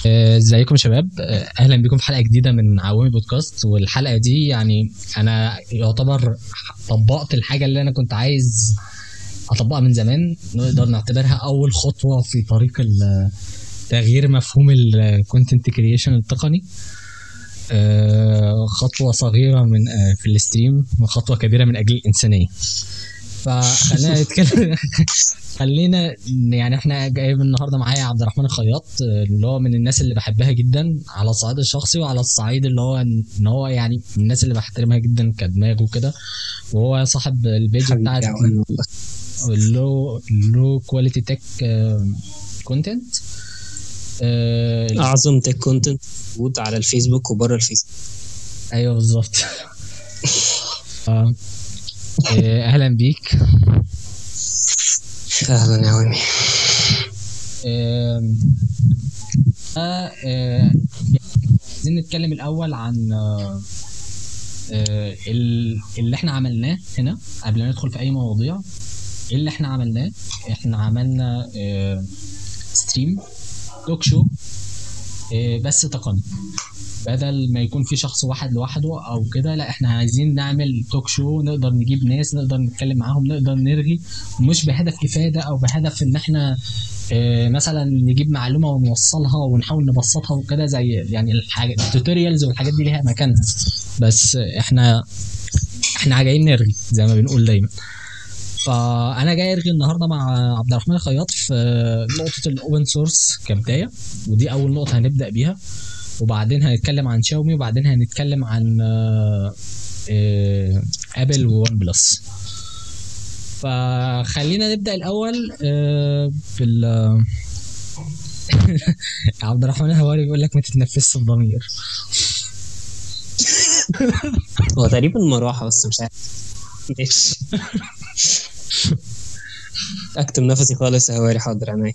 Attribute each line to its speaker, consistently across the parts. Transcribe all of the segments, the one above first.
Speaker 1: آه، ازيكم يا شباب آه، اهلا بكم في حلقه جديده من عوامي بودكاست والحلقه دي يعني انا يعتبر طبقت الحاجه اللي انا كنت عايز اطبقها من زمان نقدر نعتبرها اول خطوه في طريق ال- تغيير مفهوم الكونتنت كرييشن التقني آه، خطوه صغيره من آه، في الاستريم وخطوه كبيره من اجل الانسانيه فخلينا نتكلم خلينا يعني احنا جايب النهارده معايا عبد الرحمن الخياط آه، اللي هو من الناس اللي بحبها جدا على الصعيد الشخصي وعلى الصعيد اللي هو ان هو يعني من الناس اللي بحترمها جدا كدماغ وكده وهو صاحب البيج
Speaker 2: حبيبي
Speaker 1: بتاعت
Speaker 2: يا عوان والله.
Speaker 1: اللو لو كواليتي تك كونتنت
Speaker 2: اعظم تك كونتنت موجود على الفيسبوك وبره الفيسبوك
Speaker 1: ايوه بالظبط آه، آه، اهلا بيك
Speaker 2: اهلا يا عوامي
Speaker 1: آم، آه، آه، عايزين نتكلم الاول عن آه، آه، ال- اللي احنا عملناه هنا قبل ما ندخل في اي مواضيع ايه اللي احنا عملناه احنا عملنا آه، ستريم توك شو آه، بس تقني بدل ما يكون في شخص واحد لوحده او كده لا احنا عايزين نعمل توك شو نقدر نجيب ناس نقدر نتكلم معاهم نقدر نرغي مش بهدف افاده او بهدف ان احنا آه، مثلا نجيب معلومه ونوصلها ونحاول نبسطها وكده زي يعني الحاجه التوتوريالز والحاجات دي ليها مكانها بس احنا احنا جايين نرغي زي ما بنقول دايما فانا جاي ارغي النهارده مع عبد الرحمن الخياط في نقطه الاوبن سورس كبدايه ودي اول نقطه هنبدا بيها وبعدين هنتكلم عن شاومي وبعدين هنتكلم عن آه، آه، ابل وون بلس فخلينا نبدا الاول آه، بال عبد الرحمن الهواري بيقول لك ما تتنفسش بضمير
Speaker 2: هو تقريبا مروحه بس مش عارف ماشي اكتم نفسي خالص يا هواري حاضر عينيا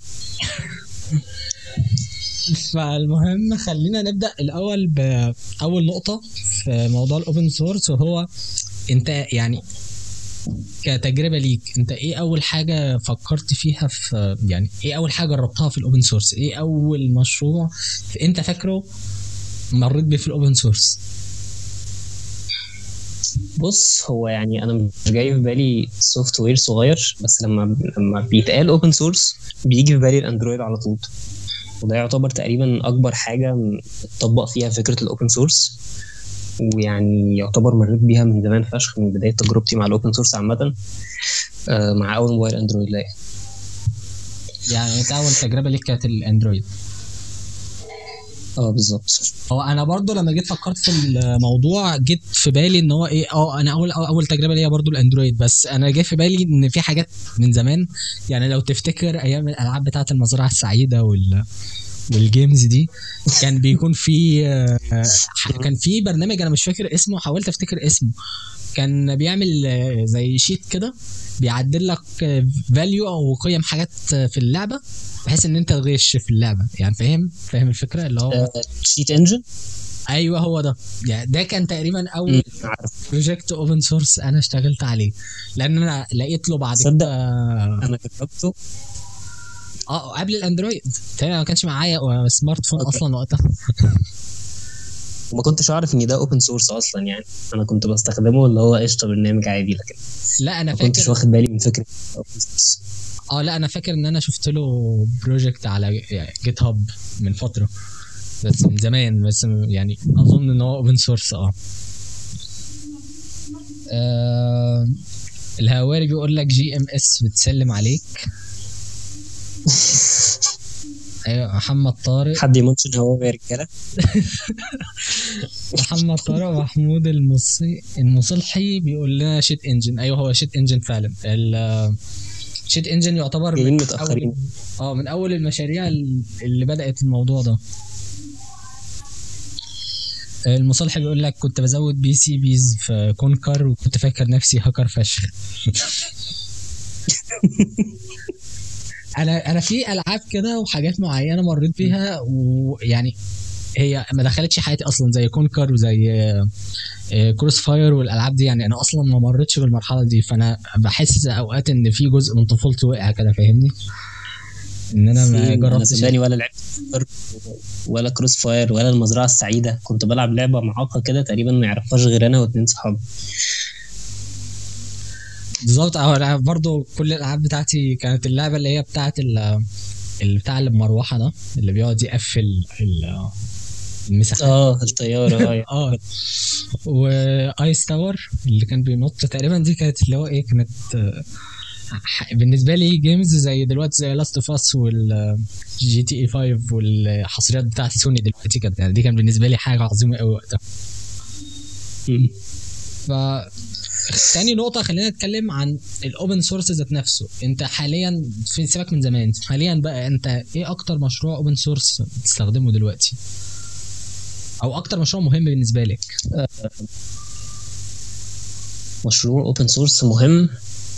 Speaker 1: فالمهم خلينا نبدا الاول باول نقطه في موضوع الاوبن سورس وهو انت يعني كتجربه ليك انت ايه اول حاجه فكرت فيها في يعني ايه اول حاجه جربتها في الاوبن سورس ايه اول مشروع انت فاكره مريت بيه في الاوبن سورس
Speaker 2: بص هو يعني انا مش جاي في بالي سوفت وير صغير بس لما لما بيتقال اوبن سورس بيجي في بالي الاندرويد على طول وده يعتبر تقريبا اكبر حاجه اتطبق فيها فكره الاوبن سورس ويعني يعتبر مريت بيها من زمان فشخ من بدايه تجربتي مع الاوبن سورس عامه آه، مع اول موبايل اندرويد ليا
Speaker 1: يعني انت اول تجربه ليك كانت الاندرويد
Speaker 2: اه بالظبط
Speaker 1: هو انا برضو لما جيت فكرت في الموضوع جيت في بالي ان هو ايه اه انا اول اول تجربه ليا برضو الاندرويد بس انا جاي في بالي ان في حاجات من زمان يعني لو تفتكر ايام الالعاب بتاعه المزرعه السعيده وال والجيمز دي كان بيكون في آه، كان في برنامج انا مش فاكر اسمه حاولت افتكر اسمه كان بيعمل آه، زي شيت كده بيعدل لك فاليو او قيم حاجات آه، في اللعبه بحيث ان انت تغش في اللعبه يعني فاهم فاهم الفكره اللي هو
Speaker 2: شيت انجن
Speaker 1: ايوه هو ده يعني ده كان تقريبا اول
Speaker 2: عارف
Speaker 1: بروجكت اوبن سورس انا اشتغلت عليه لان انا لقيت له بعد
Speaker 2: تصدق؟
Speaker 1: كده
Speaker 2: انا جربته
Speaker 1: اه قبل الاندرويد تقريبا ما كانش معايا سمارت فون
Speaker 2: أوكي.
Speaker 1: اصلا وقتها
Speaker 2: وما كنتش اعرف ان ده اوبن سورس اصلا يعني انا كنت بستخدمه اللي هو قشطه برنامج عادي لكن
Speaker 1: لا انا
Speaker 2: ما كنتش
Speaker 1: فاكر
Speaker 2: واخد بالي من فكره open source.
Speaker 1: اه لا انا فاكر ان انا شفت له بروجكت على جيت هاب من فتره بس من زمان بس يعني اظن ان هو اوبن سورس اه آه، الهواري بيقول لك جي ام اس بتسلم عليك ايوه محمد طارق
Speaker 2: حد يمنشن هو يا رجاله
Speaker 1: محمد طارق ومحمود المصي المصلحي بيقول لنا شيت انجن ايوه هو شيت انجن فعلا ال شيت انجن يعتبر
Speaker 2: جايين
Speaker 1: من
Speaker 2: متاخرين
Speaker 1: أول- اه من اول المشاريع اللي بدات الموضوع ده المصلحي بيقول لك كنت بزود بي سي بيز في كونكر وكنت فاكر نفسي هاكر فشخ انا انا في العاب كده وحاجات معينه مريت بيها ويعني هي ما دخلتش حياتي اصلا زي كونكر وزي كروس فاير والالعاب دي يعني انا اصلا ما مريتش بالمرحله دي فانا بحس اوقات ان في جزء من طفولتي وقع كده فاهمني ان انا ما
Speaker 2: انا
Speaker 1: جربتش
Speaker 2: صدقني ولا لعبت ولا كروس فاير ولا المزرعه السعيده كنت بلعب لعبه معاقه كده تقريبا ما يعرفهاش غير انا واتنين صحابي
Speaker 1: بالظبط اه انا برضو كل الالعاب بتاعتي كانت اللعبه اللي هي بتاعت ال- اللي بتاع اللي بمروحه ده اللي بيقعد يقفل ال- المساحات
Speaker 2: اه الطياره اه
Speaker 1: اه وايس تاور اللي كان بينط تقريبا دي كانت اللي هو ايه كانت آه، ح- بالنسبه لي جيمز زي دلوقتي زي لاست اوف اس والجي تي اي 5 والحصريات بتاعت سوني دلوقتي كانت يعني دي كان بالنسبه لي حاجه عظيمه قوي وقتها
Speaker 2: مم.
Speaker 1: ف تاني نقطة خلينا نتكلم عن الاوبن سورس ذات نفسه، انت حاليا في سيبك من زمان، حاليا بقى انت ايه اكتر مشروع اوبن سورس بتستخدمه دلوقتي؟ او اكتر مشروع مهم بالنسبة لك؟
Speaker 2: مشروع اوبن سورس مهم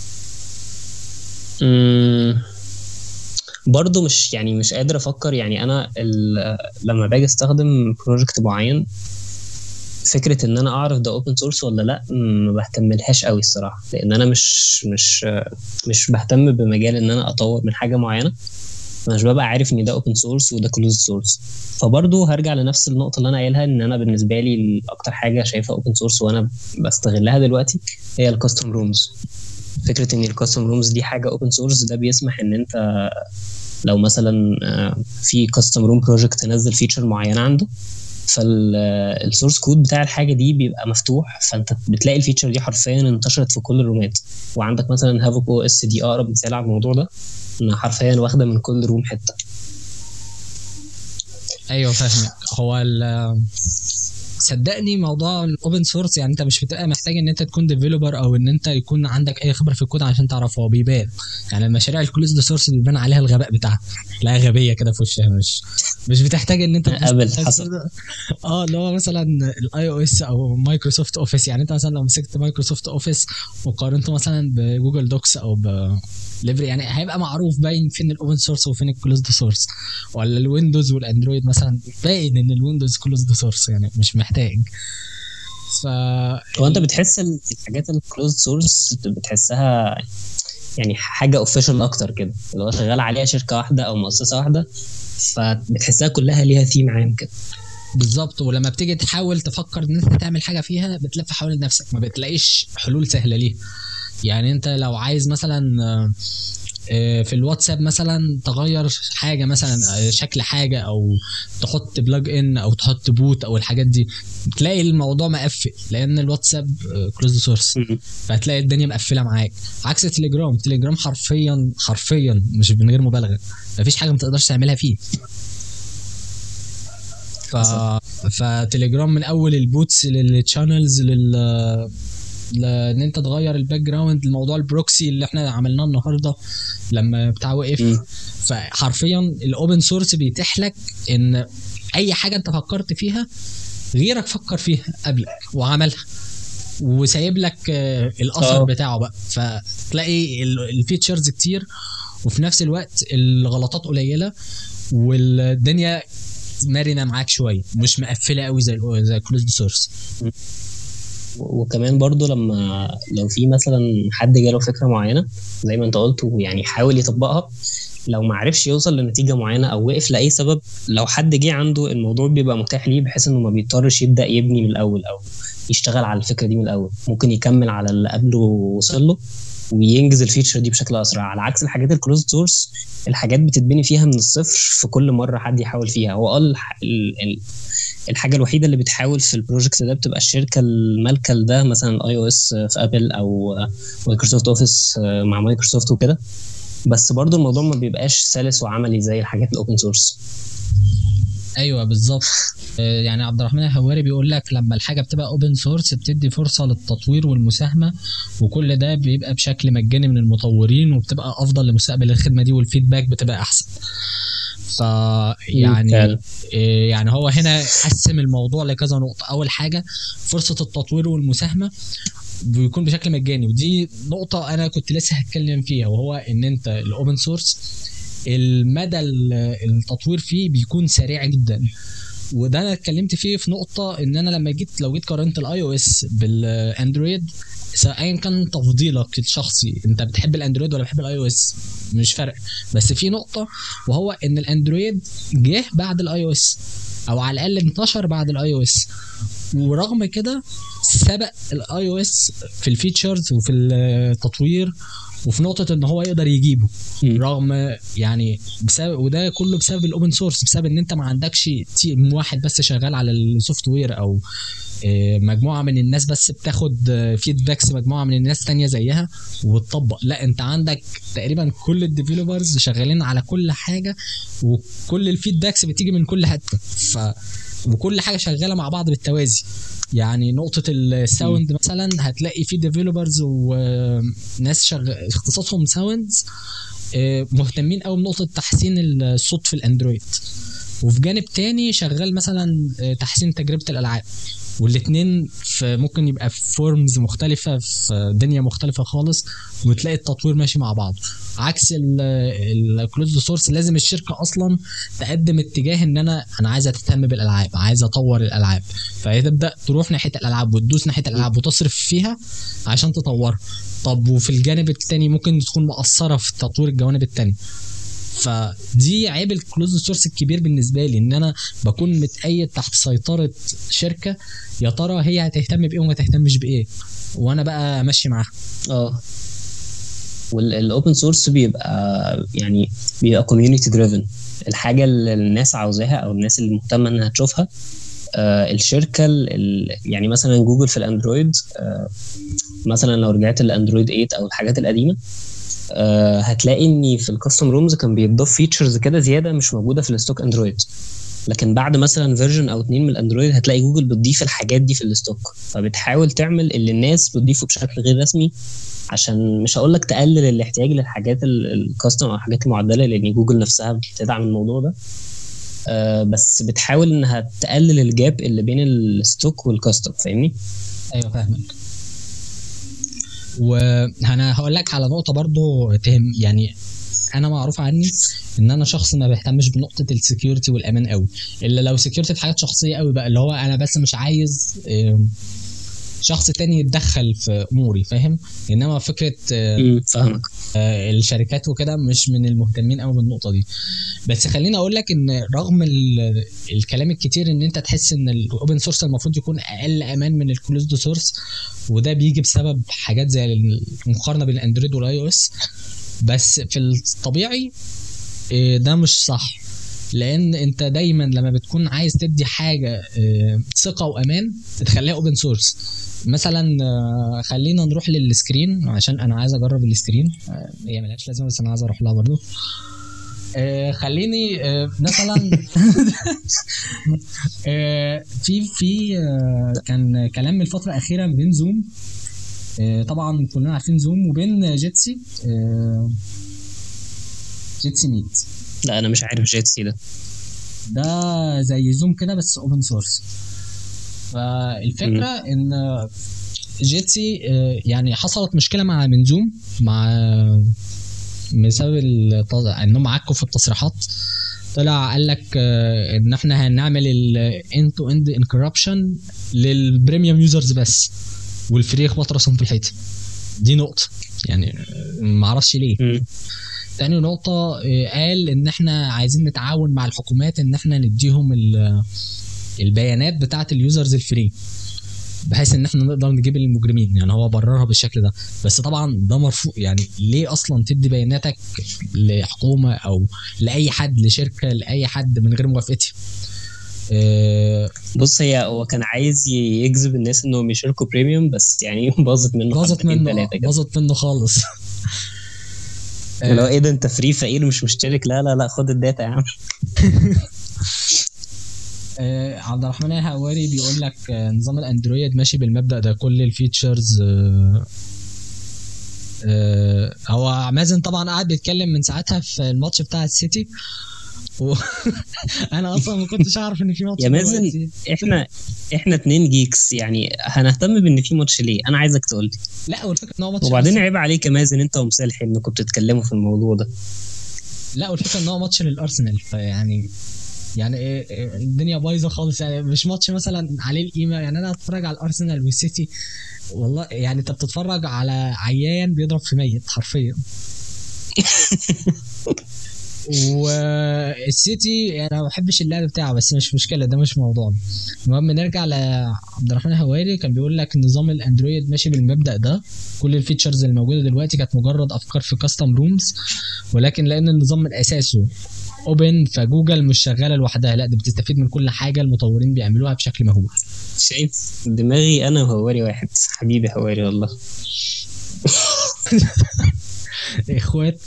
Speaker 2: مم. برضه مش يعني مش قادر افكر يعني انا ال- لما باجي استخدم بروجكت معين فكره ان انا اعرف ده اوبن سورس ولا لا ما بهتملهاش قوي الصراحه لان انا مش مش مش بهتم بمجال ان انا اطور من حاجه معينه مش ببقى عارف ان ده اوبن سورس وده كلوز سورس فبرضه هرجع لنفس النقطه اللي انا قايلها ان انا بالنسبه لي اكتر حاجه شايفها اوبن سورس وانا بستغلها دلوقتي هي الكاستم رومز فكره ان الكاستم رومز دي حاجه اوبن سورس ده بيسمح ان انت لو مثلا آه، في كاستم روم بروجكت نزل فيتشر معينه عنده فالسورس كود بتاع الحاجه دي بيبقى مفتوح فانت بتلاقي الفيتشر دي حرفيا انتشرت في كل الرومات وعندك مثلا هافوك او اس دي اقرب مثال على الموضوع ده انها حرفيا واخده من كل روم حته
Speaker 1: ايوه فاهمك هو ال- صدقني موضوع الاوبن سورس يعني انت مش بتبقى محتاج ان انت تكون ديفلوبر او ان انت يكون عندك اي خبره في الكود عشان تعرف هو بيبان يعني المشاريع الكلوزد سورس بيبان عليها الغباء بتاعها لا غبيه كده في وشها مش مش بتحتاج ان انت
Speaker 2: قبل حصل
Speaker 1: اه اللي هو مثلا الاي او اس او مايكروسوفت اوفيس يعني انت مثلا لو مسكت مايكروسوفت اوفيس وقارنته مثلا بجوجل دوكس او ب ليفري يعني هيبقى معروف باين فين الاوبن سورس وفين الكلوزد سورس ولا الويندوز والاندرويد مثلا باين ان الويندوز كلوزد سورس يعني مش محتاج ف
Speaker 2: هو انت بتحس ال- الحاجات الكلوز سورس بتحسها يعني حاجه اوفيشال اكتر كده اللي هو شغال عليها شركه واحده او مؤسسه واحده فبتحسها كلها ليها ثيم عام كده
Speaker 1: بالظبط ولما بتيجي تحاول تفكر ان انت تعمل حاجه فيها بتلف حوالين نفسك ما بتلاقيش حلول سهله ليها يعني انت لو عايز مثلا آه، آه، في الواتساب مثلا تغير حاجه مثلا آه، شكل حاجه او تحط بلاج ان او تحط بوت او الحاجات دي تلاقي الموضوع مقفل لان الواتساب كلوز سورس فهتلاقي الدنيا مقفله معاك عكس تليجرام تليجرام حرفيا حرفيا مش من غير مبالغه مفيش حاجه ما تقدرش تعملها فيه ف... فتليجرام من اول البوتس للتشانلز لل لان انت تغير الباك جراوند لموضوع البروكسي اللي احنا عملناه النهارده لما بتاع وقف
Speaker 2: مم.
Speaker 1: فحرفيا الاوبن سورس بيتيح لك ان اي حاجه انت فكرت فيها غيرك فكر فيها قبلك وعملها وسايب لك آه، الاثر
Speaker 2: اه.
Speaker 1: بتاعه بقى فتلاقي ال- الفيتشرز كتير وفي نفس الوقت الغلطات قليله والدنيا مرنه معاك شويه مش مقفله قوي زي ال- زي كلوزد سورس
Speaker 2: وكمان برضو لما لو في مثلا حد جاله فكره معينه زي ما انت قلت ويعني حاول يطبقها لو ما عرفش يوصل لنتيجه معينه او وقف لاي سبب لو حد جه عنده الموضوع بيبقى متاح ليه بحيث انه ما بيضطرش يبدا يبني من الاول او يشتغل على الفكره دي من الاول ممكن يكمل على اللي قبله وصل له وينجز الفيتشر دي بشكل اسرع على عكس الحاجات الكلوز سورس الحاجات بتتبني فيها من الصفر في كل مره حد يحاول فيها هو اه الح- ال- ال- الحاجه الوحيده اللي بتحاول في البروجكت ده بتبقى الشركه المالكه لده مثلا اي او اس في ابل او مايكروسوفت اوفيس مع مايكروسوفت وكده بس برضو الموضوع ما بيبقاش سلس وعملي زي الحاجات الاوبن سورس
Speaker 1: ايوه بالظبط آه، يعني عبد الرحمن الهواري بيقول لك لما الحاجه بتبقى اوبن سورس بتدي فرصه للتطوير والمساهمه وكل ده بيبقى بشكل مجاني من المطورين وبتبقى افضل لمستقبل الخدمه دي والفيدباك بتبقى احسن ف يعني
Speaker 2: فعلا.
Speaker 1: إيه يعني هو هنا قسم الموضوع لكذا نقطة أول حاجة فرصة التطوير والمساهمة بيكون بشكل مجاني ودي نقطة أنا كنت لسه هتكلم فيها وهو إن أنت الأوبن سورس المدى ال- التطوير فيه بيكون سريع جدا وده انا اتكلمت فيه في نقطه ان انا لما جيت لو جيت قارنت الاي او اس بالاندرويد ايا كان تفضيلك الشخصي انت بتحب الاندرويد ولا بتحب الاي او اس مش فرق بس في نقطه وهو ان الاندرويد جه بعد الاي او اس او على الاقل انتشر بعد الاي او اس ورغم كده سبق الاي او اس في الفيتشرز وفي التطوير وفي نقطه ان هو يقدر يجيبه
Speaker 2: مم.
Speaker 1: رغم يعني بسبب وده كله بسبب الاوبن سورس بسبب ان انت ما عندكش تيم واحد بس شغال على السوفت وير او آه، مجموعه من الناس بس بتاخد فيدباكس مجموعه من الناس تانية زيها وتطبق لا انت عندك تقريبا كل الديفيلوبرز شغالين على كل حاجه وكل الفيدباكس بتيجي من كل حته ف وكل حاجه شغاله مع بعض بالتوازي يعني نقطة الساوند مثلا هتلاقي في ديفيلوبرز وناس شغ... اختصاصهم ساوندز آه، مهتمين قوي بنقطة تحسين الصوت في الاندرويد وفي جانب تاني شغال مثلا آه، تحسين تجربة الالعاب والاتنين في ممكن يبقى في فورمز مختلفة في دنيا مختلفة خالص وتلاقي التطوير ماشي مع بعض عكس الكلوز سورس لازم الشركة اصلا تقدم اتجاه ان انا انا عايزة تهتم بالالعاب عايزة اطور الالعاب فهي تبدا تروح ناحيه الالعاب وتدوس ناحيه الالعاب وتصرف فيها عشان تطورها طب وفي الجانب التاني ممكن تكون مقصره في تطوير الجوانب التانية فدي عيب الكلوز سورس الكبير بالنسبه لي ان انا بكون متأيد تحت سيطره شركه يا ترى هي هتهتم بايه وما تهتمش بايه وانا بقى ماشي معاها
Speaker 2: اه والاوبن سورس بيبقى يعني بيبقى كوميونتي دريفن الحاجه اللي الناس عاوزاها او الناس اللي مهتمه انها تشوفها آه الشركه ال- ال- يعني مثلا جوجل في الاندرويد آه مثلا لو رجعت للاندرويد 8 او الحاجات القديمه آه هتلاقي ان في الكاستم رومز كان بيتضاف فيتشرز كده زياده مش موجوده في الستوك اندرويد لكن بعد مثلا فيرجن او اتنين من الاندرويد هتلاقي جوجل بتضيف الحاجات دي في الستوك فبتحاول تعمل اللي الناس بتضيفه بشكل غير رسمي عشان مش هقول لك تقلل الاحتياج للحاجات ال- الكاستم او الحاجات المعدله لان جوجل نفسها بتدعم الموضوع ده آه بس بتحاول انها تقلل الجاب اللي بين الستوك والكاستم فاهمني؟
Speaker 1: ايوه فاهمك وانا هقول لك على نقطه برضو تهم يعني انا معروف عني ان انا شخص ما بهتمش بنقطه السكيورتي والامان قوي الا لو سكيورتي في حاجات شخصيه قوي بقى اللي هو انا بس مش عايز آم، شخص تاني يتدخل في اموري فاهم انما فكره آه،
Speaker 2: امم فاهمك
Speaker 1: آه، الشركات وكده مش من المهتمين قوي بالنقطه دي بس خليني اقول لك ان رغم ال- الكلام الكتير ان انت تحس ان الاوبن سورس المفروض يكون اقل امان من الكلوزد سورس وده بيجي بسبب حاجات زي المقارنه بين الاندرويد والاي او اس بس في الطبيعي آه، ده مش صح لان انت دايما لما بتكون عايز تدي حاجه آه، ثقه وامان بتخليها اوبن سورس مثلا آه، خلينا نروح للسكرين عشان انا عايز اجرب السكرين آه، هي ملهاش لازمه بس انا عايز اروح لها برضو آه، خليني آه، مثلا آه، في في آه، كان كلام من الفتره الاخيره بين زوم آه، طبعا كلنا عارفين زوم وبين جيتسي آه، جيتسي ميت
Speaker 2: لا انا مش عارف جيتسي ده
Speaker 1: ده زي زوم كده بس اوبن سورس فالفكره ان جيتسي آه، يعني حصلت مشكله مع من زوم مع بسبب الت- انهم عكوا في التصريحات طلع قال لك آه، ان احنا هنعمل الاند تو اند انكربشن للبريميوم يوزرز بس والفري يخبط راسهم في الحيطه دي نقطه يعني آه، معرفش ليه
Speaker 2: مم.
Speaker 1: تاني نقطة آه، قال إن إحنا عايزين نتعاون مع الحكومات إن إحنا نديهم ال- البيانات بتاعة اليوزرز الفري بحيث إن إحنا نقدر نجيب المجرمين يعني هو بررها بالشكل ده بس طبعا ده مرفوض يعني ليه أصلا تدي بياناتك لحكومة أو لأي حد لشركة لأي حد من غير موافقتي آه،
Speaker 2: بص هي هو كان عايز ي- يجذب الناس انهم يشاركوا بريميوم بس يعني باظت منه
Speaker 1: باظت
Speaker 2: حبتين
Speaker 1: منه
Speaker 2: تلاتة كده.
Speaker 1: باظت منه خالص
Speaker 2: اللي هو ايه ده انت فري فقير مش مشترك لا لا لا خد الداتا يا عم
Speaker 1: آه، عبد الرحمن الهواري بيقول لك آه، نظام الاندرويد ماشي بالمبدأ ده كل الفيتشرز آه، آه، هو مازن طبعا قاعد بيتكلم من ساعتها في الماتش بتاع السيتي و... انا اصلا ما كنتش اعرف ان في ماتش
Speaker 2: يا مازن،
Speaker 1: دلوقتي.
Speaker 2: احنا احنا اتنين جيكس يعني هنهتم بان في ماتش ليه انا عايزك تقول لي
Speaker 1: لا والفكره ان هو ماتش
Speaker 2: وبعدين
Speaker 1: للأرسنال.
Speaker 2: عيب عليك يا مازن انت ومسالحي انكم بتتكلموا في الموضوع ده
Speaker 1: لا والفكره ان هو ماتش للارسنال فيعني يعني إيه- إيه الدنيا بايظه خالص يعني مش ماتش مثلا عليه القيمه يعني انا اتفرج على الارسنال والسيتي والله يعني انت بتتفرج على عيان بيضرب في ميت حرفيا والسيتي انا ما بحبش اللعب بتاعه بس مش مشكله ده مش موضوعنا المهم نرجع لعبد الرحمن هواري كان بيقول لك نظام الاندرويد ماشي بالمبدا ده كل الفيتشرز اللي موجوده دلوقتي كانت مجرد افكار في كاستم رومز ولكن لان النظام من اساسه اوبن فجوجل مش شغاله لوحدها لا دي بتستفيد من كل حاجه المطورين بيعملوها بشكل مهول
Speaker 2: شايف دماغي انا وهواري واحد حبيبي هواري والله
Speaker 1: اخوات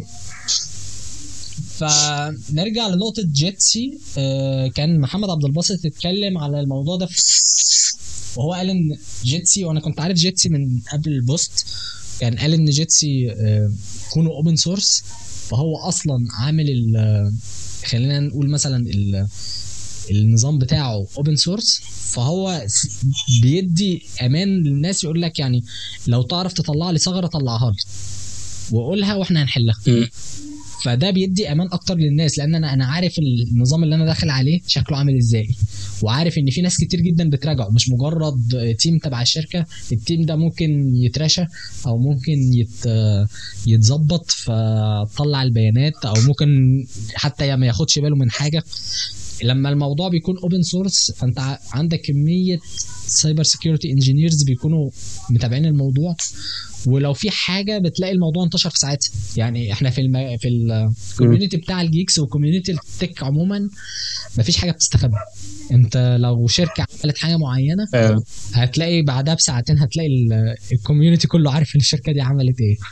Speaker 1: فنرجع لنقطة جيتسي آه، كان محمد عبد الباسط اتكلم على الموضوع ده في وهو قال ان جيتسي وانا كنت عارف جيتسي من قبل البوست كان قال ان جيتسي آه، يكونوا اوبن سورس فهو اصلا عامل ال- خلينا نقول مثلا ال- النظام بتاعه اوبن سورس فهو س- بيدي امان للناس يقول لك يعني لو تعرف تطلع لي ثغره طلعها لي وقولها واحنا هنحلها
Speaker 2: مم.
Speaker 1: فده بيدي امان اكتر للناس لان انا انا عارف النظام اللي انا داخل عليه شكله عامل ازاي وعارف ان في ناس كتير جدا بتراجعه مش مجرد تيم تبع الشركه التيم ده ممكن يترشى او ممكن يت يتظبط فتطلع البيانات او ممكن حتى ما ياخدش باله من حاجه لما الموضوع بيكون اوبن سورس فانت ع- عندك كميه سايبر سيكيورتي انجينيرز بيكونوا متابعين الموضوع ولو في حاجه بتلاقي الموضوع انتشر في ساعتها يعني احنا في الم... في الكوميونتي بتاع الجيكس وكوميونتي التك عموما مفيش حاجه بتستخبى انت لو شركه عملت حاجه معينه
Speaker 2: فعلا.
Speaker 1: هتلاقي بعدها بساعتين هتلاقي ال- الكوميونتي كله عارف ان الشركه دي عملت ايه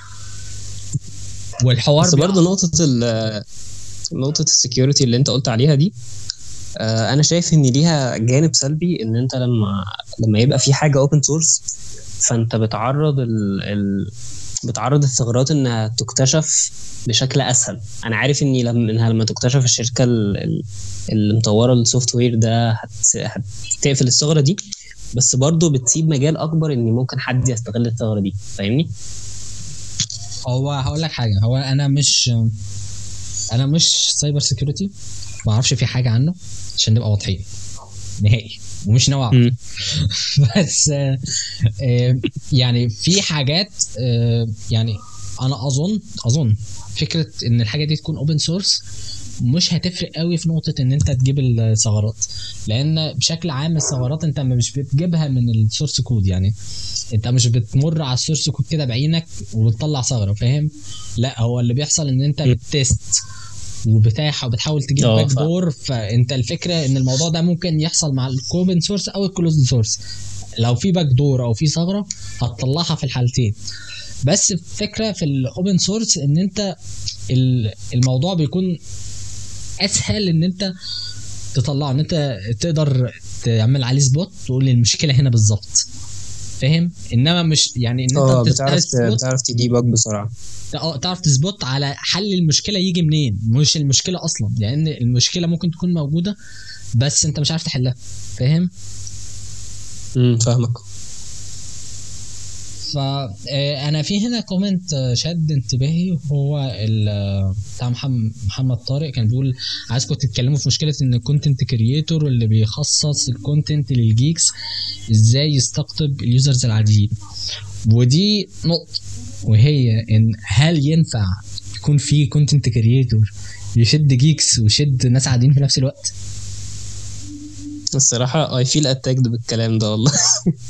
Speaker 1: والحوار
Speaker 2: بس
Speaker 1: بيع-
Speaker 2: برضه نقطة ال نقطة السكيورتي اللي انت قلت عليها دي آه، انا شايف ان ليها جانب سلبي ان انت لما لما يبقى في حاجة اوبن سورس فانت بتعرض ال... ال... بتعرض الثغرات انها تكتشف بشكل اسهل انا عارف اني لما انها لما تكتشف الشركة ال- ال- اللي مطورة السوفت وير ده هت... هتقفل الثغرة دي بس برضه بتسيب مجال اكبر ان ممكن حد يستغل الثغرة دي فاهمني؟
Speaker 1: هو هقول لك حاجه هو انا مش انا مش سايبر سيكيورتي ما اعرفش في حاجه عنه عشان نبقى واضحين نهائي ومش ناوي أعرف.
Speaker 2: مم.
Speaker 1: بس آه، آه، يعني في حاجات آه، يعني انا اظن اظن فكره ان الحاجه دي تكون اوبن سورس مش هتفرق قوي في نقطه ان انت تجيب الثغرات لان بشكل عام الثغرات انت مش بتجيبها من السورس كود يعني انت مش بتمر على السورس كود كده بعينك وبتطلع ثغره فاهم لا هو اللي بيحصل ان انت
Speaker 2: م.
Speaker 1: بتست وبتاح وبتحاول تجيب
Speaker 2: اه،
Speaker 1: باك
Speaker 2: ف-
Speaker 1: دور فانت الفكره ان الموضوع ده ممكن يحصل مع الاوبن سورس او الكلوزد سورس لو في باك دور او في ثغره هتطلعها في الحالتين بس الفكره في الاوبن سورس ان انت ال- الموضوع بيكون اسهل ان انت تطلعه ان انت تقدر تعمل عليه سبوت تقول المشكله هنا بالظبط فاهم انما مش يعني ان
Speaker 2: اه
Speaker 1: انت
Speaker 2: بتعرف
Speaker 1: تسبوت
Speaker 2: بتعرف تديبج بسرعة
Speaker 1: اه تعرف تظبط على حل المشكله يجي منين مش المشكله اصلا لان المشكله ممكن تكون موجوده بس انت مش عارف تحلها فاهم
Speaker 2: امم فاهمك
Speaker 1: فانا في هنا كومنت آه، شد انتباهي هو ال- آه، بتاع محمد محمد طارق كان بيقول عايزكم تتكلموا في مشكله ان الكونتنت كرييتور اللي بيخصص الكونتنت للجيكس ازاي يستقطب اليوزرز العاديين ودي نقطه وهي ان هل ينفع يكون في كونتنت كرييتور يشد جيكس ويشد ناس عاديين في نفس الوقت
Speaker 2: الصراحة I feel attacked بالكلام ده والله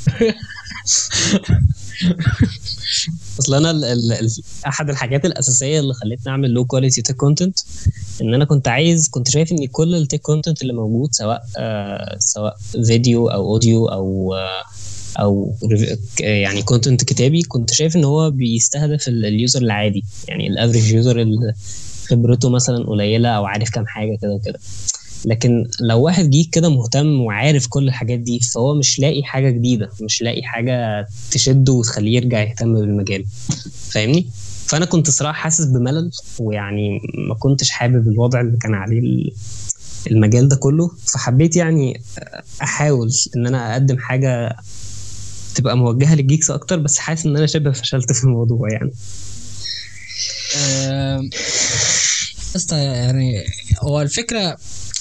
Speaker 2: اصل انا ال ال ال احد الحاجات الاساسيه اللي خلتني اعمل لو كواليتي تك كونتنت ان انا كنت عايز كنت شايف ان كل التك كونتنت اللي موجود سواء آه سواء فيديو او اوديو او آه او ريف- يعني كونتنت كتابي كنت شايف ان هو بيستهدف ال- اليوزر العادي يعني الافريج يوزر اللي خبرته مثلا قليله او عارف كام حاجه كده وكده لكن لو واحد جيك كده مهتم وعارف كل الحاجات دي فهو مش لاقي حاجه جديده مش لاقي حاجه تشده وتخليه يرجع يهتم بالمجال فاهمني فانا كنت صراحه حاسس بملل ويعني ما كنتش حابب الوضع اللي كان عليه ال- المجال ده كله فحبيت يعني احاول ان انا اقدم حاجه تبقى موجهه للجيكس اكتر بس حاسس ان انا شبه فشلت في الموضوع يعني
Speaker 1: آم، اسطى يعني هو الفكره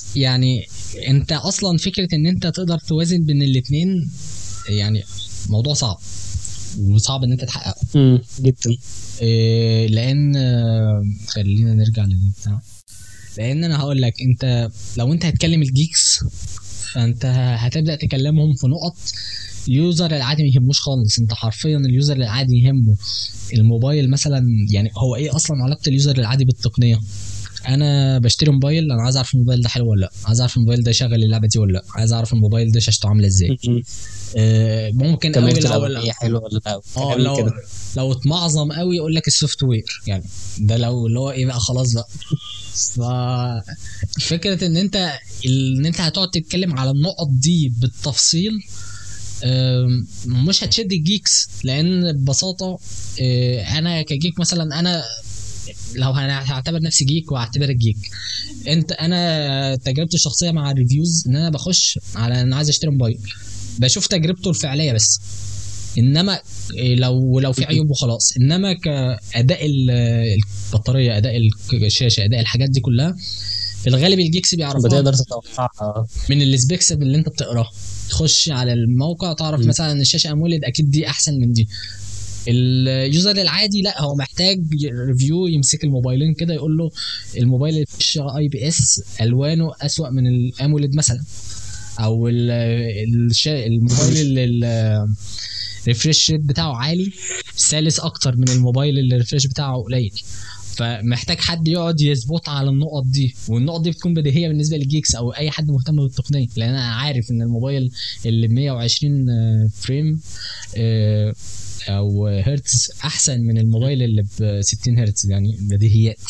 Speaker 1: يعني انت اصلا فكره ان انت تقدر توازن بين الاثنين يعني موضوع صعب وصعب ان انت تحققه
Speaker 2: امم جدا
Speaker 1: إيه، لان آه، خلينا نرجع للبتاع لان انا هقول لك انت لو انت هتكلم الجيكس فانت هتبدا تكلمهم في نقط اليوزر العادي ما يهموش خالص انت حرفيا اليوزر العادي يهمه الموبايل مثلا يعني هو ايه اصلا علاقه اليوزر العادي بالتقنيه انا بشتري موبايل انا عايز اعرف الموبايل ده حلو ولا لا عايز اعرف الموبايل ده شغل اللعبه دي ولا لا عايز اعرف الموبايل ده شاشته عامله ازاي
Speaker 2: مم.
Speaker 1: آه، ممكن قوي
Speaker 2: كاميرته
Speaker 1: لو
Speaker 2: الأولية حلوة ولا لا
Speaker 1: اه
Speaker 2: كلام
Speaker 1: لو
Speaker 2: كده
Speaker 1: لو اتمعظم قوي يقول لك السوفت وير يعني ده لو اللي هو ايه بقى خلاص بقى ف فكره ان انت ان انت هتقعد تتكلم على النقط دي بالتفصيل آم، مش هتشد الجيكس لان ببساطه آه، انا كجيك مثلا انا لو انا هعتبر نفسي جيك وهعتبرك جيك انت انا تجربتي الشخصيه مع الريفيوز ان انا بخش على انا عايز اشتري موبايل بشوف تجربته الفعليه بس انما إيه لو لو في عيوب وخلاص انما كاداء ال- البطاريه اداء الشاشه اداء الحاجات دي كلها في الغالب الجيكس بيعرفوها
Speaker 2: بتقدر تتوقعها
Speaker 1: من السبيكس اللي انت بتقراها تخش على الموقع تعرف
Speaker 2: م.
Speaker 1: مثلا ان الشاشه اموليد اكيد دي احسن من دي اليوزر العادي لا هو محتاج ريفيو يمسك الموبايلين كده يقول له الموبايل اللي فيه اي بي اس الوانه اسوأ من الاموليد مثلا او ال- الشا- الموبايل اللي الريفريش ريت بتاعه عالي سلس اكتر من الموبايل اللي الريفريش بتاعه قليل فمحتاج حد يقعد يظبط على النقط دي والنقط دي بتكون بديهيه بالنسبه للجيكس او اي حد مهتم بالتقنيه لان انا عارف ان الموبايل اللي ب 120 فريم آه، او هرتز احسن من الموبايل اللي ب 60 هرتز يعني بديهيات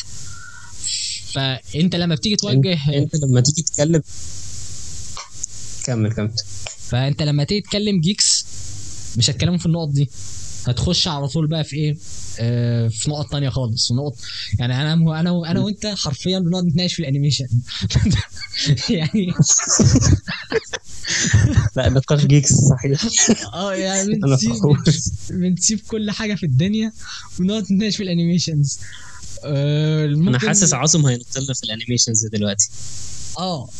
Speaker 1: فانت لما بتيجي توجه
Speaker 2: انت لما تيجي تتكلم كمل كمل
Speaker 1: فانت لما تيجي تكلم جيكس مش هتكلموا في النقط دي هتخش على طول بقى في ايه آه في نقط تانية خالص نقط يعني انا انا انا وانت حرفيا بنقعد نتناقش في الانيميشن يعني
Speaker 2: لا نقاش جيكس صحيح
Speaker 1: اه يعني
Speaker 2: انا
Speaker 1: بنسيب
Speaker 2: فخور
Speaker 1: بنسيب كل حاجه في الدنيا ونقعد نتناقش في الانيميشنز آه
Speaker 2: انا
Speaker 1: ممكن-
Speaker 2: حاسس عاصم هينط لنا في الانيميشنز دلوقتي
Speaker 1: اه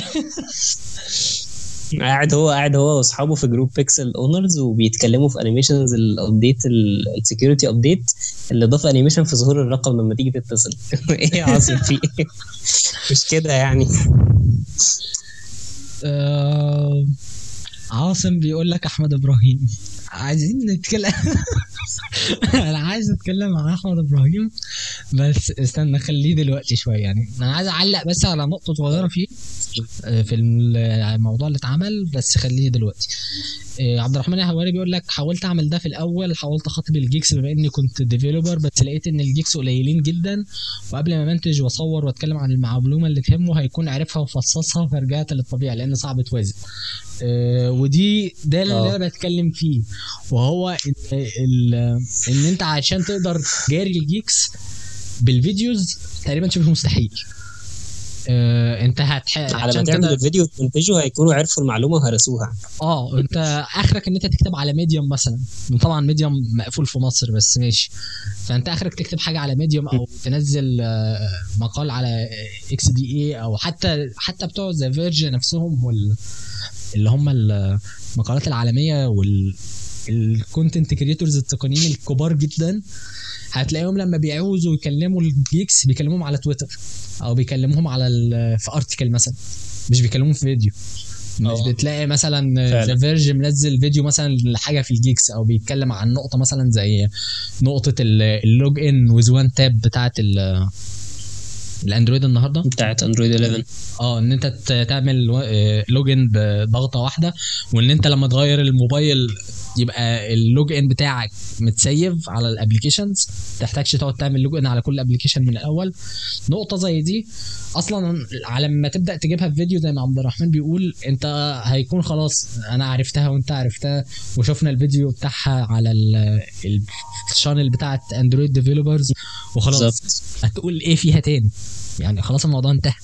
Speaker 2: قاعد هو قاعد هو واصحابه في جروب بيكسل اونرز وبيتكلموا في انيميشنز الابديت السكيورتي ابديت اللي ضاف انيميشن في ظهور الرقم لما تيجي تتصل ايه يا عاصم في ايه مش كده يعني
Speaker 1: آه عاصم بيقول لك احمد ابراهيم عايزين نتكلم انا عايز اتكلم عن احمد ابراهيم بس استنى خليه دلوقتي شويه يعني انا عايز اعلق بس على نقطه صغيره فيه آه، في الموضوع اللي اتعمل بس خليه دلوقتي آه، عبد الرحمن الهواري بيقول لك حاولت اعمل ده في الاول حاولت اخاطب الجيكس بما اني كنت ديفيلوبر بس لقيت ان الجيكس قليلين جدا وقبل ما منتج واصور واتكلم عن المعلومه اللي تهمه هيكون عارفها وفصصها فرجعت للطبيعي لان صعب توازن آه، ودي ده اللي
Speaker 2: آه.
Speaker 1: انا بتكلم فيه وهو ان ال- ان انت عشان تقدر جاري الجيكس بالفيديوز تقريبا شبه مستحيل آه، انت هتح...
Speaker 2: على ما
Speaker 1: عشان
Speaker 2: تعمل
Speaker 1: كده
Speaker 2: الفيديو وتنتجه هيكونوا عرفوا المعلومه وهرسوها
Speaker 1: اه انت اخرك ان انت تكتب على ميديوم مثلا طبعا ميديوم مقفول في مصر بس ماشي فانت اخرك تكتب حاجه على ميديوم او تنزل آه، مقال على اكس دي اي او حتى حتى بتوع ذا فيرج نفسهم وال اللي هم المقالات العالميه وال الكونتنت كريتورز التقنيين الكبار جدا هتلاقيهم لما بيعوزوا يكلموا الجيكس بيكلموهم على تويتر او بيكلموهم على ال- في ارتكل مثلا مش بيكلموهم في فيديو مش
Speaker 2: آه.
Speaker 1: بتلاقي مثلا
Speaker 2: فعلا.
Speaker 1: ذا فيرج منزل فيديو مثلا لحاجه في الجيكس او بيتكلم عن نقطه مثلا زي نقطه ال- اللوج ان ويز وان تاب بتاعت ال- الاندرويد النهارده
Speaker 2: بتاعت اندرويد 11
Speaker 1: اه ان انت ت- تعمل لوجن بضغطه واحده وان انت لما تغير الموبايل يبقى اللوج ان بتاعك متسيف على الابلكيشنز تحتاجش تقعد تعمل لوج ان على كل ابلكيشن من الاول نقطه زي دي اصلا على ما تبدا تجيبها في فيديو زي ما عبد الرحمن بيقول انت هيكون خلاص انا عرفتها وانت عرفتها وشفنا الفيديو بتاعها على ال- ال- الشانل بتاعت اندرويد ديفلوبرز وخلاص
Speaker 2: بالظبط
Speaker 1: هتقول ايه فيها تاني يعني خلاص الموضوع انتهى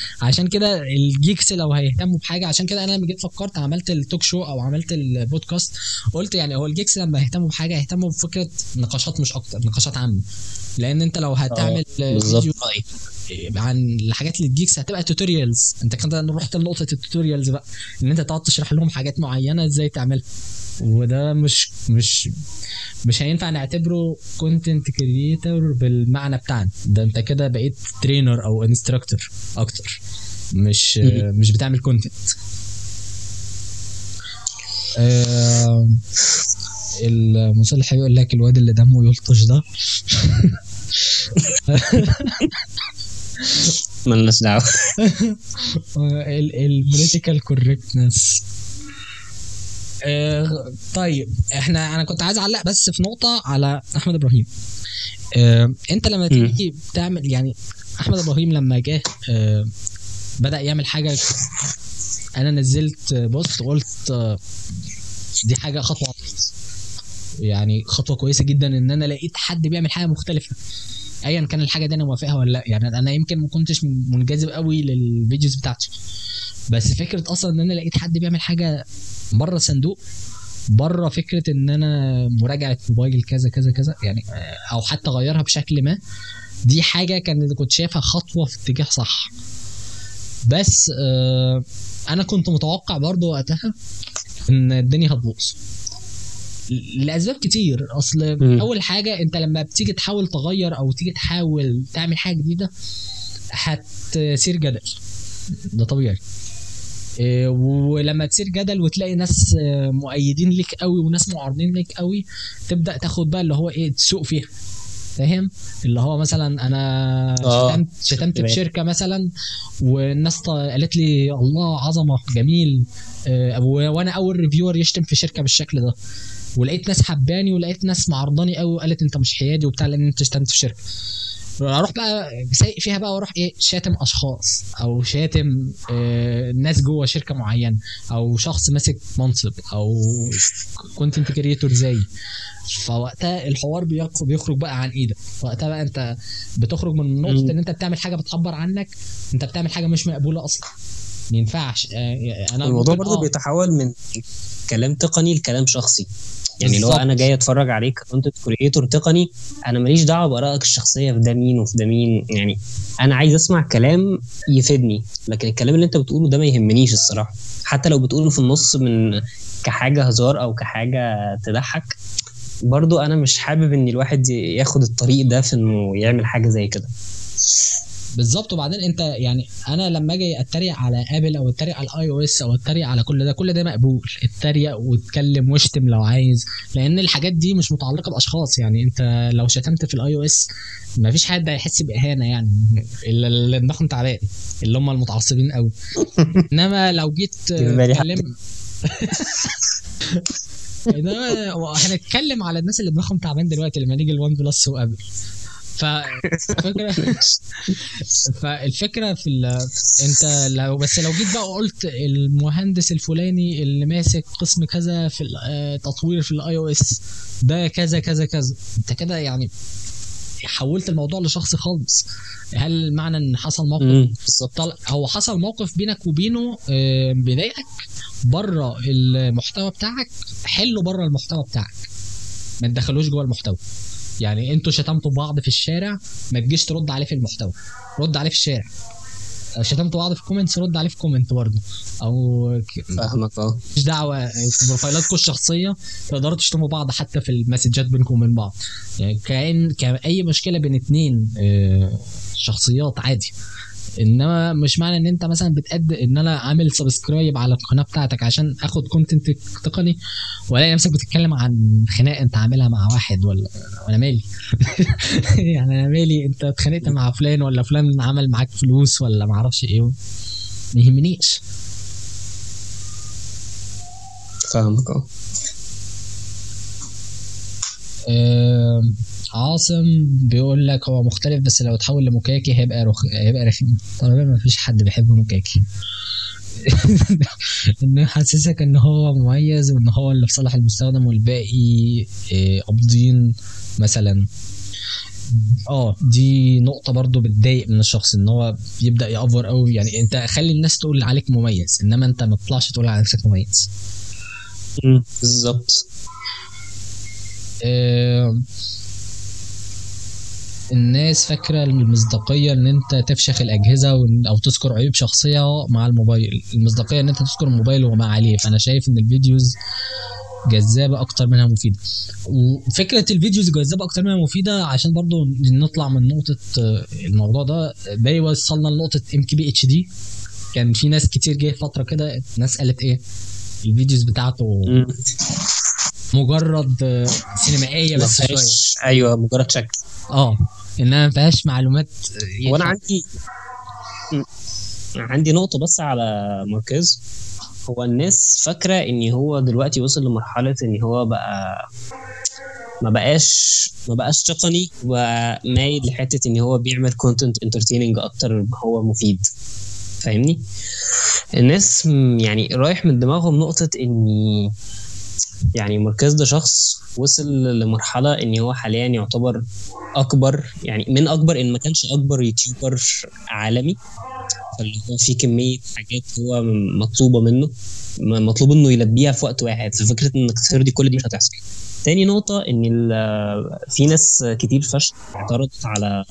Speaker 1: عشان كده الجيكس لو هيهتموا بحاجه عشان كده انا لما جيت فكرت عملت التوك شو او عملت البودكاست قلت يعني هو الجيكس لما يهتموا بحاجه يهتموا بفكره نقاشات مش اكتر نقاشات عامه لان انت لو هتعمل
Speaker 2: بالظبط
Speaker 1: فيديو عن الحاجات اللي الجيكس هتبقى توتوريالز انت كده رحت لنقطه التوتوريالز بقى ان انت تقعد تشرح لهم حاجات معينه ازاي تعملها وده مش مش مش هينفع نعتبره كونتنت كريتور بالمعنى بتاعنا ده انت كده بقيت ترينر او انستراكتور اكتر مش
Speaker 2: مم.
Speaker 1: مش بتعمل كونتنت المصلح يقول لك الواد اللي دمه يلطش ده
Speaker 2: مالناش دعوه
Speaker 1: البوليتيكال كوركتنس طيب احنا انا كنت عايز اعلق بس في نقطه على احمد ابراهيم آه، انت لما
Speaker 2: مم.
Speaker 1: تيجي بتعمل يعني احمد ابراهيم لما جه آه، بدا يعمل حاجه انا نزلت بوست قلت آه، دي حاجه خطوه يعني خطوه كويسه جدا ان انا لقيت حد بيعمل حاجه مختلفه ايا كان الحاجه دي انا موافقها ولا لا يعني انا يمكن ما كنتش منجذب قوي للفيديوز بتاعته بس فكره اصلا ان انا لقيت حد بيعمل حاجه بره الصندوق بره فكره ان انا مراجعه موبايل كذا كذا كذا يعني آه، او حتى غيرها بشكل ما دي حاجه كان كنت شايفها خطوه في اتجاه صح بس آه انا كنت متوقع برضو وقتها ان الدنيا هتبوظ ل- لاسباب كتير اصل
Speaker 2: مم.
Speaker 1: اول حاجه انت لما بتيجي تحاول تغير او تيجي تحاول تعمل حاجه جديده هتصير جدل ده طبيعي إيه، ولما تصير جدل وتلاقي ناس آه، مؤيدين ليك قوي وناس معارضين ليك قوي تبدا تاخد بقى اللي هو ايه تسوق فيها فاهم اللي هو مثلا انا
Speaker 2: آه،
Speaker 1: شتمت شتمت
Speaker 2: بالي.
Speaker 1: بشركه مثلا والناس ط- قالت لي الله عظمه جميل آه، و- وانا اول ريفيور يشتم في شركه بالشكل ده ولقيت ناس حباني ولقيت ناس معرضاني قوي وقالت انت مش حيادي وبتاع لان انت شتمت في شركه اروح بقى سايق فيها بقى واروح ايه شاتم اشخاص او شاتم آه ناس جوه شركه معينه او شخص ماسك منصب او كونتنت كريتور زي فوقتها الحوار بيق- بيخرج بقى عن ايدك وقتها بقى انت بتخرج من نقطه
Speaker 2: مم.
Speaker 1: ان انت بتعمل حاجه بتعبر عنك انت بتعمل حاجه مش مقبوله اصلا ما ينفعش آه، انا
Speaker 2: الموضوع
Speaker 1: ممكن-
Speaker 2: برضه
Speaker 1: آه،
Speaker 2: بيتحول من كلام تقني لكلام شخصي يعني لو
Speaker 1: بالظبط.
Speaker 2: انا جاي اتفرج عليك كونتنت كريتور تقني انا ماليش دعوه بارائك الشخصيه في ده مين وفي ده مين يعني انا عايز اسمع كلام يفيدني لكن الكلام اللي انت بتقوله ده ما يهمنيش الصراحه حتى لو بتقوله في النص من كحاجه هزار او كحاجه تضحك برضو انا مش حابب ان الواحد ياخد الطريق ده في انه يعمل حاجه زي كده
Speaker 1: بالظبط وبعدين انت يعني انا لما اجي اتريق على ابل او اتريق على الاي او اس او اتريق على كل ده كل ده مقبول اتريق واتكلم واشتم لو عايز لان الحاجات دي مش متعلقه باشخاص يعني انت لو شتمت في الاي او اس ما فيش حد هيحس باهانه يعني الا اللي دماغهم تعبان اللي هم المتعصبين قوي انما لو جيت
Speaker 2: بالي حق.
Speaker 1: تتكلم انما هنتكلم على الناس اللي دماغهم تعبان دلوقتي لما نيجي الوان بلس وابل فالفكره فالفكره في ال... انت لو بس لو جيت بقى وقلت المهندس الفلاني اللي ماسك قسم كذا في التطوير في الاي او اس ده كذا كذا كذا انت كده يعني حولت الموضوع لشخص خالص هل معنى ان حصل موقف
Speaker 2: امم بالظبط
Speaker 1: طل... هو حصل موقف بينك وبينه آه، بيضايقك بره المحتوى بتاعك حله بره المحتوى بتاعك ما تدخلوش جوه المحتوى يعني انتوا شتمتوا بعض في الشارع ما تجيش ترد عليه في المحتوى رد عليه في الشارع شتمتوا بعض في كومنتس رد عليه في كومنت برضه او ك-
Speaker 2: فاهمك اه
Speaker 1: مش دعوه في بروفايلاتكم الشخصيه تقدروا تشتموا بعض حتى في المسجات بينكم وبين بعض يعني كان كاي مشكله بين اتنين آه، شخصيات عادي انما مش معنى ان انت مثلا بتقد ان انا عامل سبسكرايب على القناه بتاعتك عشان اخد كونتنت تقني والاقي نفسك بتتكلم عن خناقه انت عاملها مع واحد ولا انا مالي يعني انا مالي انت اتخانقت مع فلان ولا فلان عمل معاك فلوس ولا معرفش ايه ما يهمنيش
Speaker 2: فاهمك اه
Speaker 1: آم، عاصم بيقول لك هو مختلف بس لو اتحول لمكاكي هيبقى رخ... هيبقى رخيم طبعا ما فيش حد بيحب مكاكي انه يحسسك ان هو مميز وان هو اللي في صالح المستخدم والباقي آه، قابضين مثلا اه دي نقطة برضو بتضايق من الشخص ان هو يبدأ يأفور قوي يعني انت خلي الناس تقول عليك مميز انما انت ما تطلعش تقول على نفسك مميز
Speaker 2: بالظبط
Speaker 1: آه، الناس فاكرة المصداقية ان انت تفشخ الاجهزة وإن- او تذكر عيوب شخصية مع الموبايل المصداقية ان انت تذكر الموبايل وما عليه فانا شايف ان الفيديوز جذابة اكتر منها مفيدة وفكرة الفيديوز جذابة اكتر منها مفيدة عشان برضو نطلع من نقطة آه، الموضوع ده ده يوصلنا لنقطة ام كي بي اتش دي كان في ناس كتير جه فترة كده ناس قالت ايه الفيديوز بتاعته
Speaker 2: مم.
Speaker 1: مجرد آه، سينمائية
Speaker 2: ما
Speaker 1: بس شوية
Speaker 2: فيهاش ايوه مجرد شكل
Speaker 1: اه انها ما فيهاش معلومات
Speaker 2: هو انا عندي م. عندي نقطة بس على ماركيز هو الناس فاكرة ان هو دلوقتي وصل لمرحلة ان هو بقى ما بقاش ما بقاش تقني ومايل لحتة ان هو بيعمل كونتنت انترتيننج اكتر ما هو مفيد فاهمني الناس م- يعني رايح من دماغهم نقطة ان يعني ماركيز ده شخص وصل لمرحلة ان هو حاليا يعتبر اكبر يعني من اكبر ان ما كانش اكبر يوتيوبر عالمي فاللي هو في كميه حاجات هو مطلوبه منه م- مطلوب انه يلبيها في وقت واحد ففكره انك ترضي كل دي مش هتحصل تاني نقطة إن ال- في ناس كتير فشخ اعترضت على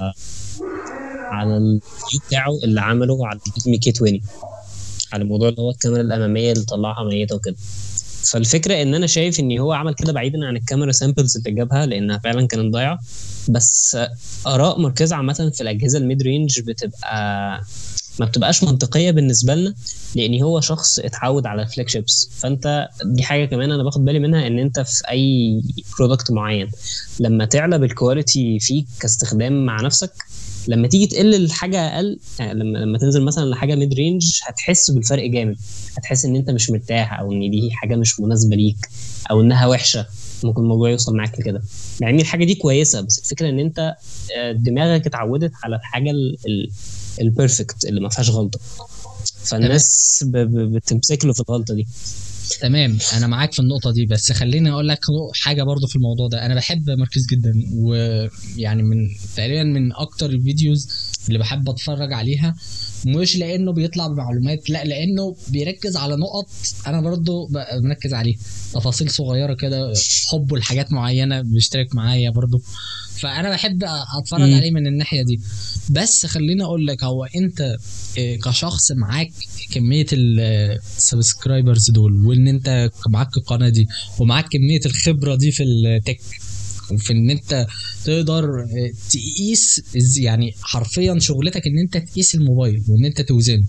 Speaker 2: على الفيديو بتاعه اللي عمله على الفيديو كي 20 على الموضوع اللي هو الكاميرا الأمامية اللي طلعها ميتة وكده فالفكرة إن أنا شايف إن هو عمل كده بعيدا عن الكاميرا سامبلز اللي جابها لأنها فعلا كانت ضايعة بس اراء مركز عامه في الاجهزه الميد رينج بتبقى ما بتبقاش منطقيه بالنسبه لنا لان هو شخص اتعود على الفلاج شيبس فانت دي حاجه كمان انا باخد بالي منها ان انت في اي برودكت معين لما تعلى بالكواليتي فيه كاستخدام مع نفسك لما تيجي تقل الحاجه اقل يعني لما لما تنزل مثلا لحاجه ميد رينج هتحس بالفرق جامد هتحس ان انت مش مرتاح او ان دي حاجه مش مناسبه ليك او انها وحشه ممكن الموضوع يوصل معاك لكده مع ان الحاجه دي كويسه بس الفكره ان انت آه، دماغك اتعودت على الحاجه البيرفكت اللي ما فيهاش غلطه فالناس ب- ب- بتمسك له في الغلطه دي
Speaker 1: تمام انا معاك في النقطه دي بس خليني اقول لك حاجه برضو في الموضوع ده انا بحب ماركيز جدا ويعني من تقريبا من اكتر الفيديوز اللي بحب اتفرج عليها مش لانه بيطلع بمعلومات لا لانه بيركز على نقط انا برضو ب- مركز عليها تفاصيل صغيره كده حبه لحاجات معينه بيشترك معايا برضو فانا بحب اتفرج
Speaker 2: مم.
Speaker 1: عليه من الناحيه دي بس خليني اقول لك هو انت آه، كشخص معاك كميه السبسكرايبرز دول وان انت معاك القناه دي ومعاك كميه الخبره دي في التك وفي ان انت تقدر آه، تقيس إز- يعني حرفيا شغلتك ان انت تقيس الموبايل وان انت توزنه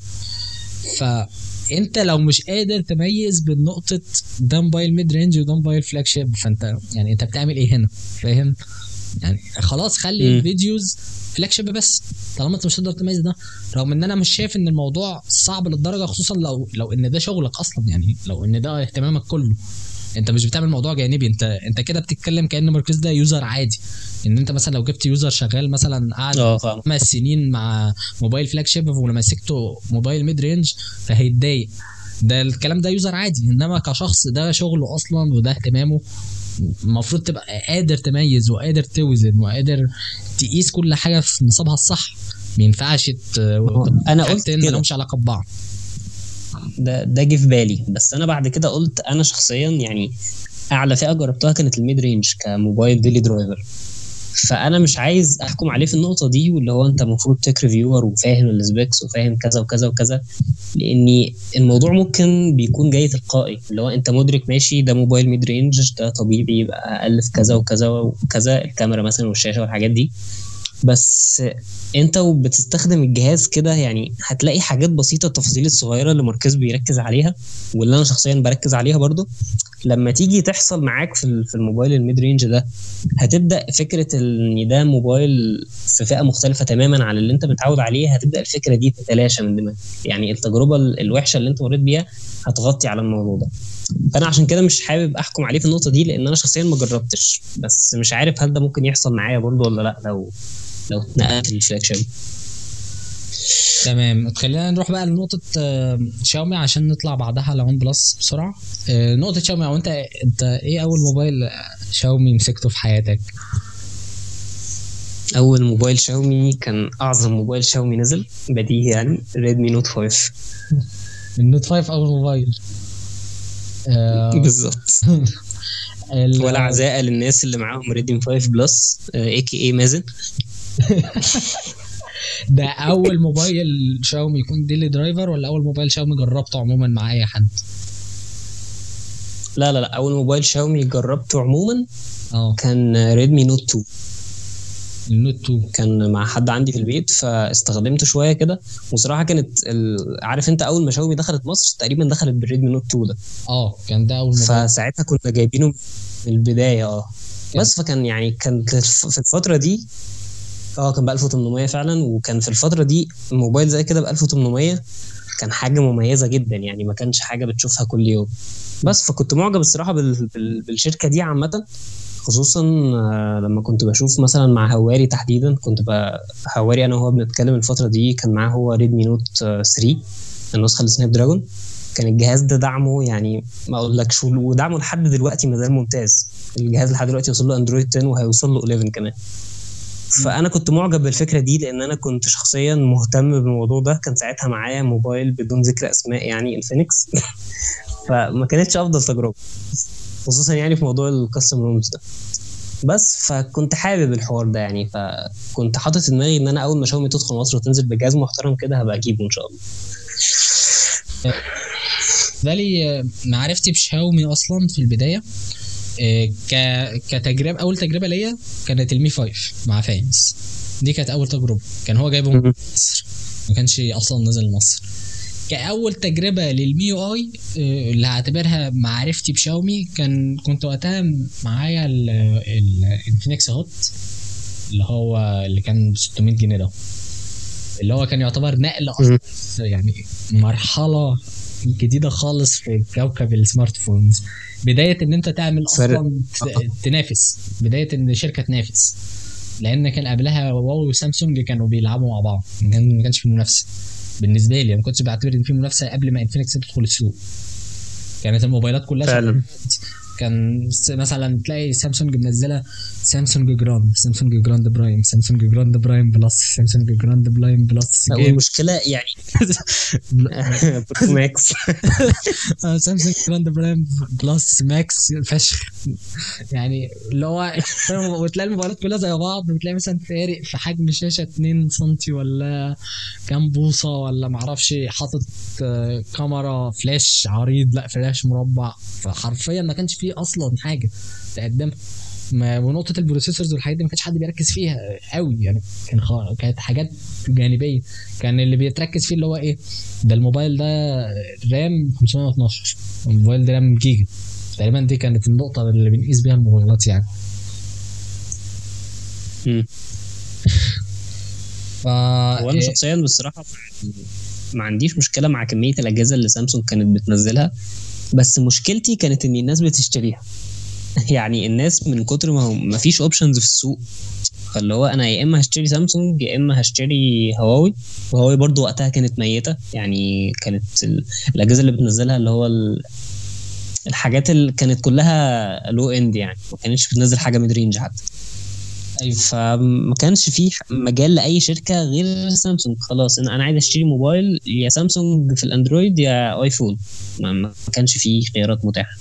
Speaker 1: فانت لو مش قادر تميز بين نقطه ده موبايل ميد رينج وده موبايل فلاج شيب فانت يعني انت بتعمل ايه هنا فاهم يعني خلاص خلي
Speaker 2: مم.
Speaker 1: الفيديوز فلاج شيب بس طالما انت مش تقدر تميز ده رغم ان انا مش شايف ان الموضوع صعب للدرجه خصوصا لو لو ان ده شغلك اصلا يعني لو ان ده اهتمامك كله انت مش بتعمل موضوع جانبي انت انت كده بتتكلم كان ماركيز ده يوزر عادي ان انت مثلا لو جبت يوزر شغال مثلا قاعد
Speaker 2: اه فاهم
Speaker 1: خمس سنين مع موبايل فلاج شيب ولما مسكته موبايل ميد رينج فهيتضايق ده الكلام ده يوزر عادي انما كشخص ده شغله اصلا وده اهتمامه المفروض تبقى قادر تميز وقادر توزن وقادر تقيس كل حاجه في نصابها الصح ما ينفعش ت-
Speaker 2: أنا قلت
Speaker 1: حاجتين
Speaker 2: كده.
Speaker 1: مالهمش علاقه ببعض
Speaker 2: ده ده جه في بالي بس انا بعد كده قلت انا شخصيا يعني اعلى فئه جربتها كانت الميد رينج كموبايل ديلي درايفر فانا مش عايز احكم عليه في النقطه دي واللي هو انت المفروض تك ريفيور وفاهم السبيكس وفاهم كذا وكذا وكذا لاني الموضوع ممكن بيكون جاي تلقائي اللي هو انت مدرك ماشي ده موبايل ميد رينج ده طبيعي يبقى اقل في كذا وكذا وكذا الكاميرا مثلا والشاشه والحاجات دي بس انت وبتستخدم الجهاز كده يعني هتلاقي حاجات بسيطه التفاصيل الصغيره اللي ماركيز بيركز عليها واللي انا شخصيا بركز عليها برضو لما تيجي تحصل معاك في ال- في الموبايل الميد رينج ده هتبدا فكره ان ده موبايل في فئه مختلفه تماما عن اللي انت متعود عليه هتبدا الفكره دي تتلاشى من دماغك يعني التجربه ال- الوحشه اللي انت مريت بيها هتغطي على الموضوع ده فانا عشان كده مش حابب احكم عليه في النقطه دي لان انا شخصيا ما جربتش بس مش عارف هل ده ممكن يحصل معايا برضو ولا لا لو لو اتنقلت للفلاج شيب
Speaker 1: تمام خلينا نروح بقى لنقطة آه، شاومي عشان نطلع بعدها على ون بلس بسرعة آه، نقطة شاومي او انت انت ايه اول موبايل شاومي مسكته في حياتك؟
Speaker 2: اول موبايل شاومي كان اعظم موبايل شاومي نزل بديهي يعني ريدمي نوت 5
Speaker 1: النوت 5 اول موبايل آه،
Speaker 2: بالظبط
Speaker 1: ال-
Speaker 2: ولا عزاء للناس اللي معاهم ريدمي 5 بلس اي كي اي مازن
Speaker 1: ده اول موبايل شاومي يكون ديلي درايفر ولا اول موبايل شاومي جربته عموما مع اي حد
Speaker 2: لا لا لا اول موبايل شاومي جربته عموما
Speaker 1: اه
Speaker 2: كان ريدمي نوت 2
Speaker 1: النوت 2
Speaker 2: كان مع حد عندي في البيت فاستخدمته شويه كده وصراحه كانت ال... عارف انت اول ما شاومي دخلت مصر تقريبا دخلت بالريدمي نوت 2 ده
Speaker 1: اه كان ده اول موبايل
Speaker 2: فساعتها كنا جايبينه من البدايه اه بس فكان يعني كان في الفتره دي اه كان ب 1800 فعلا وكان في الفتره دي موبايل زي كده ب 1800 كان حاجه مميزه جدا يعني ما كانش حاجه بتشوفها كل يوم بس فكنت معجب الصراحه بال... بال... بالشركه دي عامه خصوصا آه، لما كنت بشوف مثلا مع هواري تحديدا كنت ب... هواري انا وهو بنتكلم الفتره دي كان معاه هو ريدمي نوت 3 النسخه السناب دراجون كان الجهاز ده دعمه يعني ما اقولكش ودعمه لحد دلوقتي ما زال ممتاز الجهاز لحد دلوقتي وصل له اندرويد 10 وهيوصل له 11 كمان فانا كنت معجب بالفكره دي لان انا كنت شخصيا مهتم بالموضوع ده كان ساعتها معايا موبايل بدون ذكر اسماء يعني الفينكس فما كانتش افضل تجربه خصوصا يعني في موضوع الكاستم رومز ده بس فكنت حابب الحوار ده يعني فكنت حاطط في دماغي ان انا اول ما شاومي تدخل مصر وتنزل بجهاز محترم كده هبقى اجيبه ان شاء الله
Speaker 1: بالي معرفتي بشاومي اصلا في البدايه آه، ك كتجربه اول تجربه ليا كانت المي 5 مع فاينس دي كانت اول تجربه كان هو جايبه من
Speaker 2: مهم.
Speaker 1: مصر ما كانش اصلا نزل مصر كاول تجربه للمي يو اي آه، اللي هعتبرها معرفتي بشاومي كان كنت وقتها معايا الانفينكس هوت اللي هو اللي كان ب 600 جنيه ده اللي هو كان يعتبر نقل اصلا يعني مرحله جديده خالص في كوكب السمارت فونز بدايه ان انت تعمل
Speaker 2: فرق.
Speaker 1: اصلا ت- تنافس بدايه ان شركه تنافس لان كان قبلها واو وسامسونج كانوا بيلعبوا مع بعض ما كان- ما كانش في منافسه بالنسبه لي ما كنتش بعتبر ان في منافسه قبل ما انفينكس تدخل السوق كانت الموبايلات كلها
Speaker 2: فعلا.
Speaker 1: كان س- مثلا تلاقي سامسونج منزله سامسونج جراند سامسونج جراند برايم سامسونج جراند برايم بلس سامسونج جراند برايم بلس جيم
Speaker 2: والمشكله يعني برو ماكس
Speaker 1: آه، سامسونج جراند برايم بلس ماكس فشخ يعني اللي هو وتلاقي الموبايلات كلها زي بعض وتلاقي مثلا فارق في حجم الشاشه 2 سم ولا كام بوصه ولا معرفش حاطط آه، كاميرا فلاش عريض لا فلاش مربع فحرفيا ما كانش فيه اصلا حاجه تقدمها ما ونقطه البروسيسورز والحاجات دي ما كانش حد بيركز فيها قوي يعني كان خ... كانت حاجات جانبيه كان اللي بيتركز فيه اللي هو ايه ده الموبايل ده رام 512 الموبايل ده رام جيجا تقريبا دي كانت النقطه اللي بنقيس بيها الموبايلات يعني
Speaker 2: مم.
Speaker 1: ف
Speaker 2: وانا شخصيا بصراحه ما عنديش مشكله مع كميه الاجهزه اللي سامسونج كانت بتنزلها بس مشكلتي كانت ان الناس بتشتريها يعني الناس من كتر ما هو ما فيش اوبشنز في السوق فاللي هو انا يا اما هشتري سامسونج يا اما هشتري هواوي وهواوي برضو وقتها كانت ميته يعني كانت ال- الاجهزه اللي بتنزلها اللي هو ال- الحاجات اللي كانت كلها لو اند يعني ما كانتش بتنزل حاجه ميد رينج حتى
Speaker 1: ايوه
Speaker 2: فما كانش في مجال لاي شركه غير سامسونج خلاص انا انا عايز اشتري موبايل يا سامسونج في الاندرويد يا ايفون ما, ما كانش في خيارات متاحه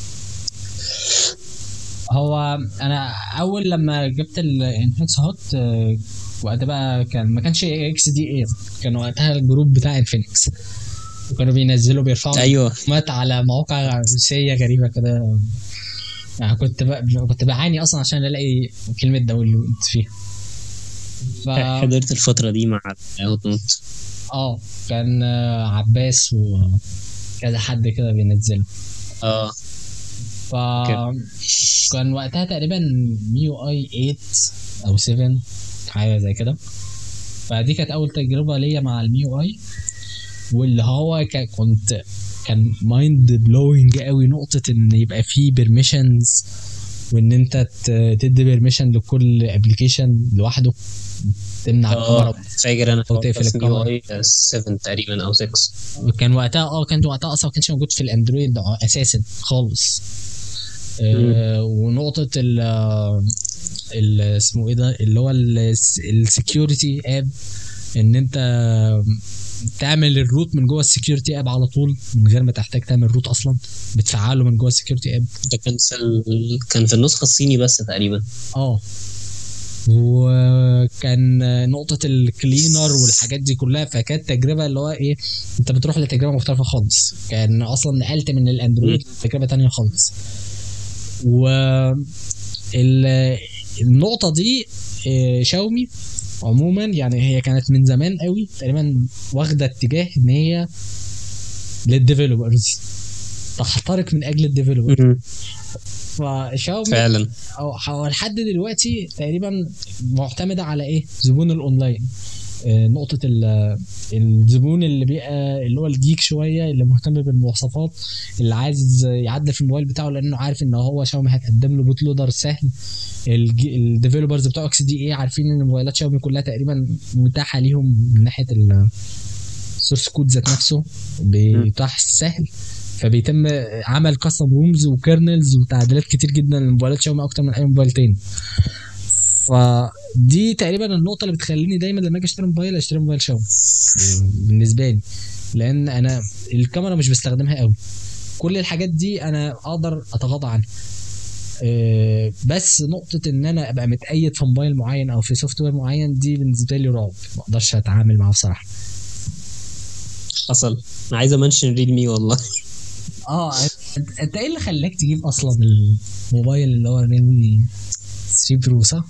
Speaker 1: هو انا اول لما جبت الانفينكس هوت آه، وقتها بقى كان ما كانش اكس دي اي كان وقتها الجروب بتاع انفينكس وكانوا بينزلوا بيرفعوا
Speaker 2: ايوه
Speaker 1: معلومات على مواقع روسيه غريبه كده يعني كنت بقى كنت بعاني اصلا عشان الاقي كلمه داونلود فيها ف
Speaker 2: حضرت الفتره دي مع هوت نوت
Speaker 1: اه كان آه، عباس وكذا حد كده بينزله
Speaker 2: اه
Speaker 1: ف كان وقتها تقريبا ميو اي 8 او 7 حاجه زي كده فدي كانت اول تجربه ليا مع الميو اي واللي هو ك- كنت كان مايند بلوينج قوي نقطه ان يبقى فيه بيرميشنز وان انت ت- تدي بيرميشن لكل ابلكيشن لوحده تمنع
Speaker 2: اه
Speaker 1: الكاميرا
Speaker 2: فاكر انا
Speaker 1: أو تقفل الكاميرا.
Speaker 2: اي 7 تقريبا او 6
Speaker 1: كان وقتها اه كان وقتها اصلا ما كانش موجود في الاندرويد اساسا خالص آه ونقطه ال ال- اسمه ايه ده اللي هو السكيورتي اب ان انت تعمل الروت من جوه السكيورتي اب على طول من غير ما تحتاج تعمل روت اصلا بتفعله من جوه السكيورتي اب
Speaker 2: ده كان في ال... كان في النسخه الصيني بس تقريبا
Speaker 1: اه وكان نقطة الكلينر والحاجات دي كلها فكانت تجربة اللي هو ايه انت بتروح لتجربة مختلفة خالص كان اصلا نقلت من الاندرويد لتجربة تانية خالص و ال- النقطة دي آه، شاومي عموما يعني هي كانت من زمان قوي تقريبا واخدة اتجاه ان هي للديفلوبرز تحترق من اجل الديفلوبر فشاومي
Speaker 2: فعلا
Speaker 1: او هو لحد دلوقتي تقريبا معتمده على ايه؟ زبون الاونلاين آه، نقطة ال- الزبون اللي بيبقى اللي هو الجيك شوية اللي مهتم بالمواصفات اللي عايز يعدل في الموبايل بتاعه لأنه عارف إن هو شاومي هتقدم له بوت لودر سهل الديفلوبرز بتوع اكس دي اي عارفين ان موبايلات شاومي كلها تقريبا متاحة ليهم من ناحية السورس كود ذات نفسه بتاح سهل فبيتم عمل كاستم رومز وكيرنلز وتعديلات كتير جدا لموبايلات شاومي اكتر من اي موبايل تاني فدي تقريبا النقطه اللي بتخليني دايما لما اجي اشتري موبايل اشتري موبايل شاومي بالنسبه لي لان انا الكاميرا مش بستخدمها قوي كل الحاجات دي انا اقدر اتغاضى عنها آه، بس نقطة إن أنا أبقى متأيد في موبايل معين أو في سوفت وير معين دي بالنسبة لي رعب ما أقدرش أتعامل معاه بصراحة.
Speaker 2: حصل انا عايز امنشن ريدمي والله
Speaker 1: اه انت انت ايه اللي خلاك تجيب اصلا الموبايل اللي هو ريلمي 3 برو صح؟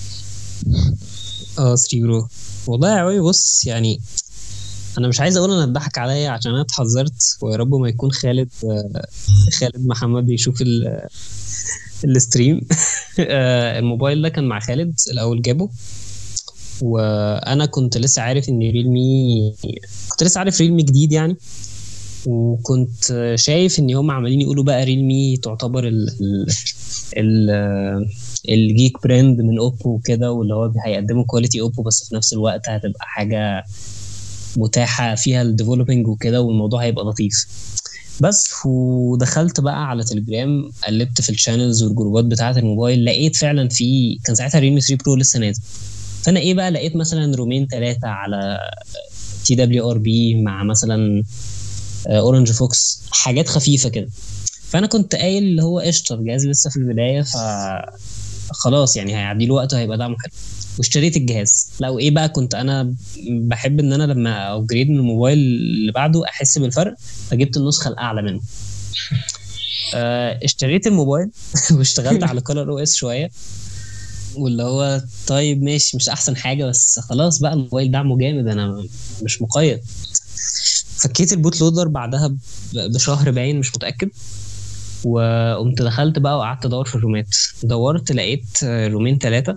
Speaker 2: اه 3 برو والله يا عوي بص يعني انا مش عايز اقول انا اتضحك عليا عشان انا اتحذرت ويا رب ما يكون خالد آه، خالد محمد بيشوف ال- الستريم آه، الموبايل ده كان مع خالد الاول جابه وانا كنت لسه عارف ان ريلمي كنت لسه عارف ريلمي جديد يعني وكنت شايف ان هم عمالين يقولوا بقى ريلمي تعتبر ال ال ال الجيك براند من اوبو وكده واللي هو هيقدموا كواليتي اوبو بس في نفس الوقت هتبقى حاجه متاحه فيها الديفلوبينج وكده والموضوع هيبقى لطيف بس ودخلت بقى على تليجرام قلبت في الشانلز والجروبات بتاعه الموبايل لقيت فعلا في كان ساعتها ريلمي 3 برو لسه نازل فانا ايه بقى لقيت مثلا رومين ثلاثه على تي دبليو ار بي مع مثلا اورنج فوكس حاجات خفيفه كده فانا كنت قايل اللي هو قشطه الجهاز لسه في البدايه ف خلاص يعني هيعدي له وقت وهيبقى دعمه حلو واشتريت الجهاز لا وايه بقى كنت انا بحب ان انا لما ابجريد من الموبايل اللي بعده احس بالفرق فجبت النسخه الاعلى منه آه، اشتريت الموبايل واشتغلت على كولر او اس شويه واللي هو طيب ماشي مش احسن حاجه بس خلاص بقى الموبايل دعمه جامد انا مش مقيد فكيت البوت لودر بعدها ب- بشهر باين مش متاكد وقمت دخلت بقى وقعدت ادور في الرومات دورت لقيت آه، رومين ثلاثه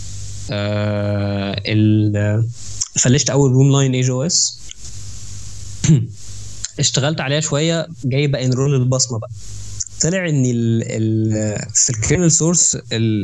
Speaker 2: آه ال فلشت اول روم لاين اي جو اس اشتغلت عليها شويه جاي بقى انرول البصمه بقى طلع ان ال ال في الكيرنل سورس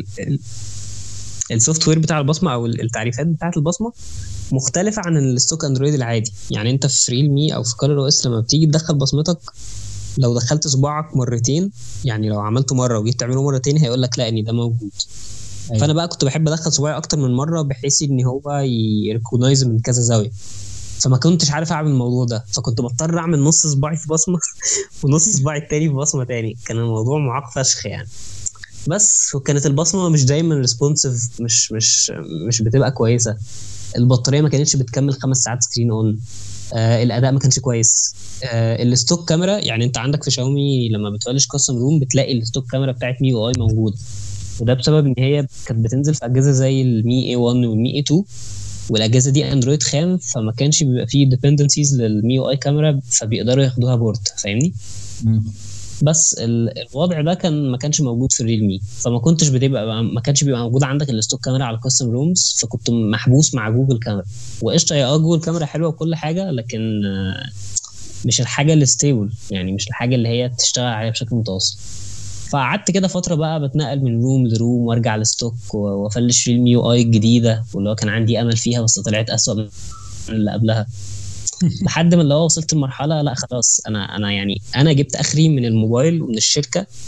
Speaker 2: السوفت وير بتاع البصمه او التعريفات بتاعه البصمه مختلفه عن الستوك اندرويد العادي يعني انت في ريل مي او في كولر او اس لما بتيجي تدخل بصمتك لو دخلت صباعك مرتين يعني لو عملته مره وجيت تعمله مره تاني هيقول لك لا ان ده موجود
Speaker 1: أيوة.
Speaker 2: فانا بقى كنت بحب ادخل صباعي اكتر من مره بحيث ان هو يريكوجنايز من كذا زاويه فما كنتش عارف اعمل الموضوع ده فكنت بضطر اعمل نص صباعي في بصمه ونص صباعي التاني في بصمه تاني كان الموضوع معاق فشخ يعني بس وكانت البصمه مش دايما ريسبونسيف مش مش مش بتبقى كويسه البطاريه ما كانتش بتكمل خمس ساعات سكرين اون آه الاداء ما كانش كويس آه الستوك كاميرا يعني انت عندك في شاومي لما بتفلش كاستم روم بتلاقي الستوك كاميرا بتاعت مي او اي موجوده وده بسبب ان هي كانت بتنزل في اجهزه زي المي اي 1 والمي اي 2 والاجهزه دي اندرويد خام فما كانش بيبقى فيه ديبندنسيز للمي او اي كاميرا فبيقدروا ياخدوها بورت فاهمني بس ال- الوضع ده كان ما كانش موجود في الريلمي فما كنتش بتبقى ما كانش بيبقى موجود عندك الستوك كاميرا على الكاستم رومز فكنت محبوس مع جوجل كاميرا وقشطه يا اه جوجل كاميرا حلوه وكل حاجه لكن آه، مش الحاجه اللي ستيبل يعني مش الحاجه اللي هي تشتغل عليها بشكل متواصل فقعدت كده فتره بقى بتنقل من روم لروم وارجع لستوك و- وافلش ريلمي يو اي الجديده واللي هو كان عندي امل فيها بس طلعت اسوأ من اللي قبلها لحد ما اللي هو وصلت لمرحله لا خلاص انا انا يعني انا جبت اخري من الموبايل ومن الشركه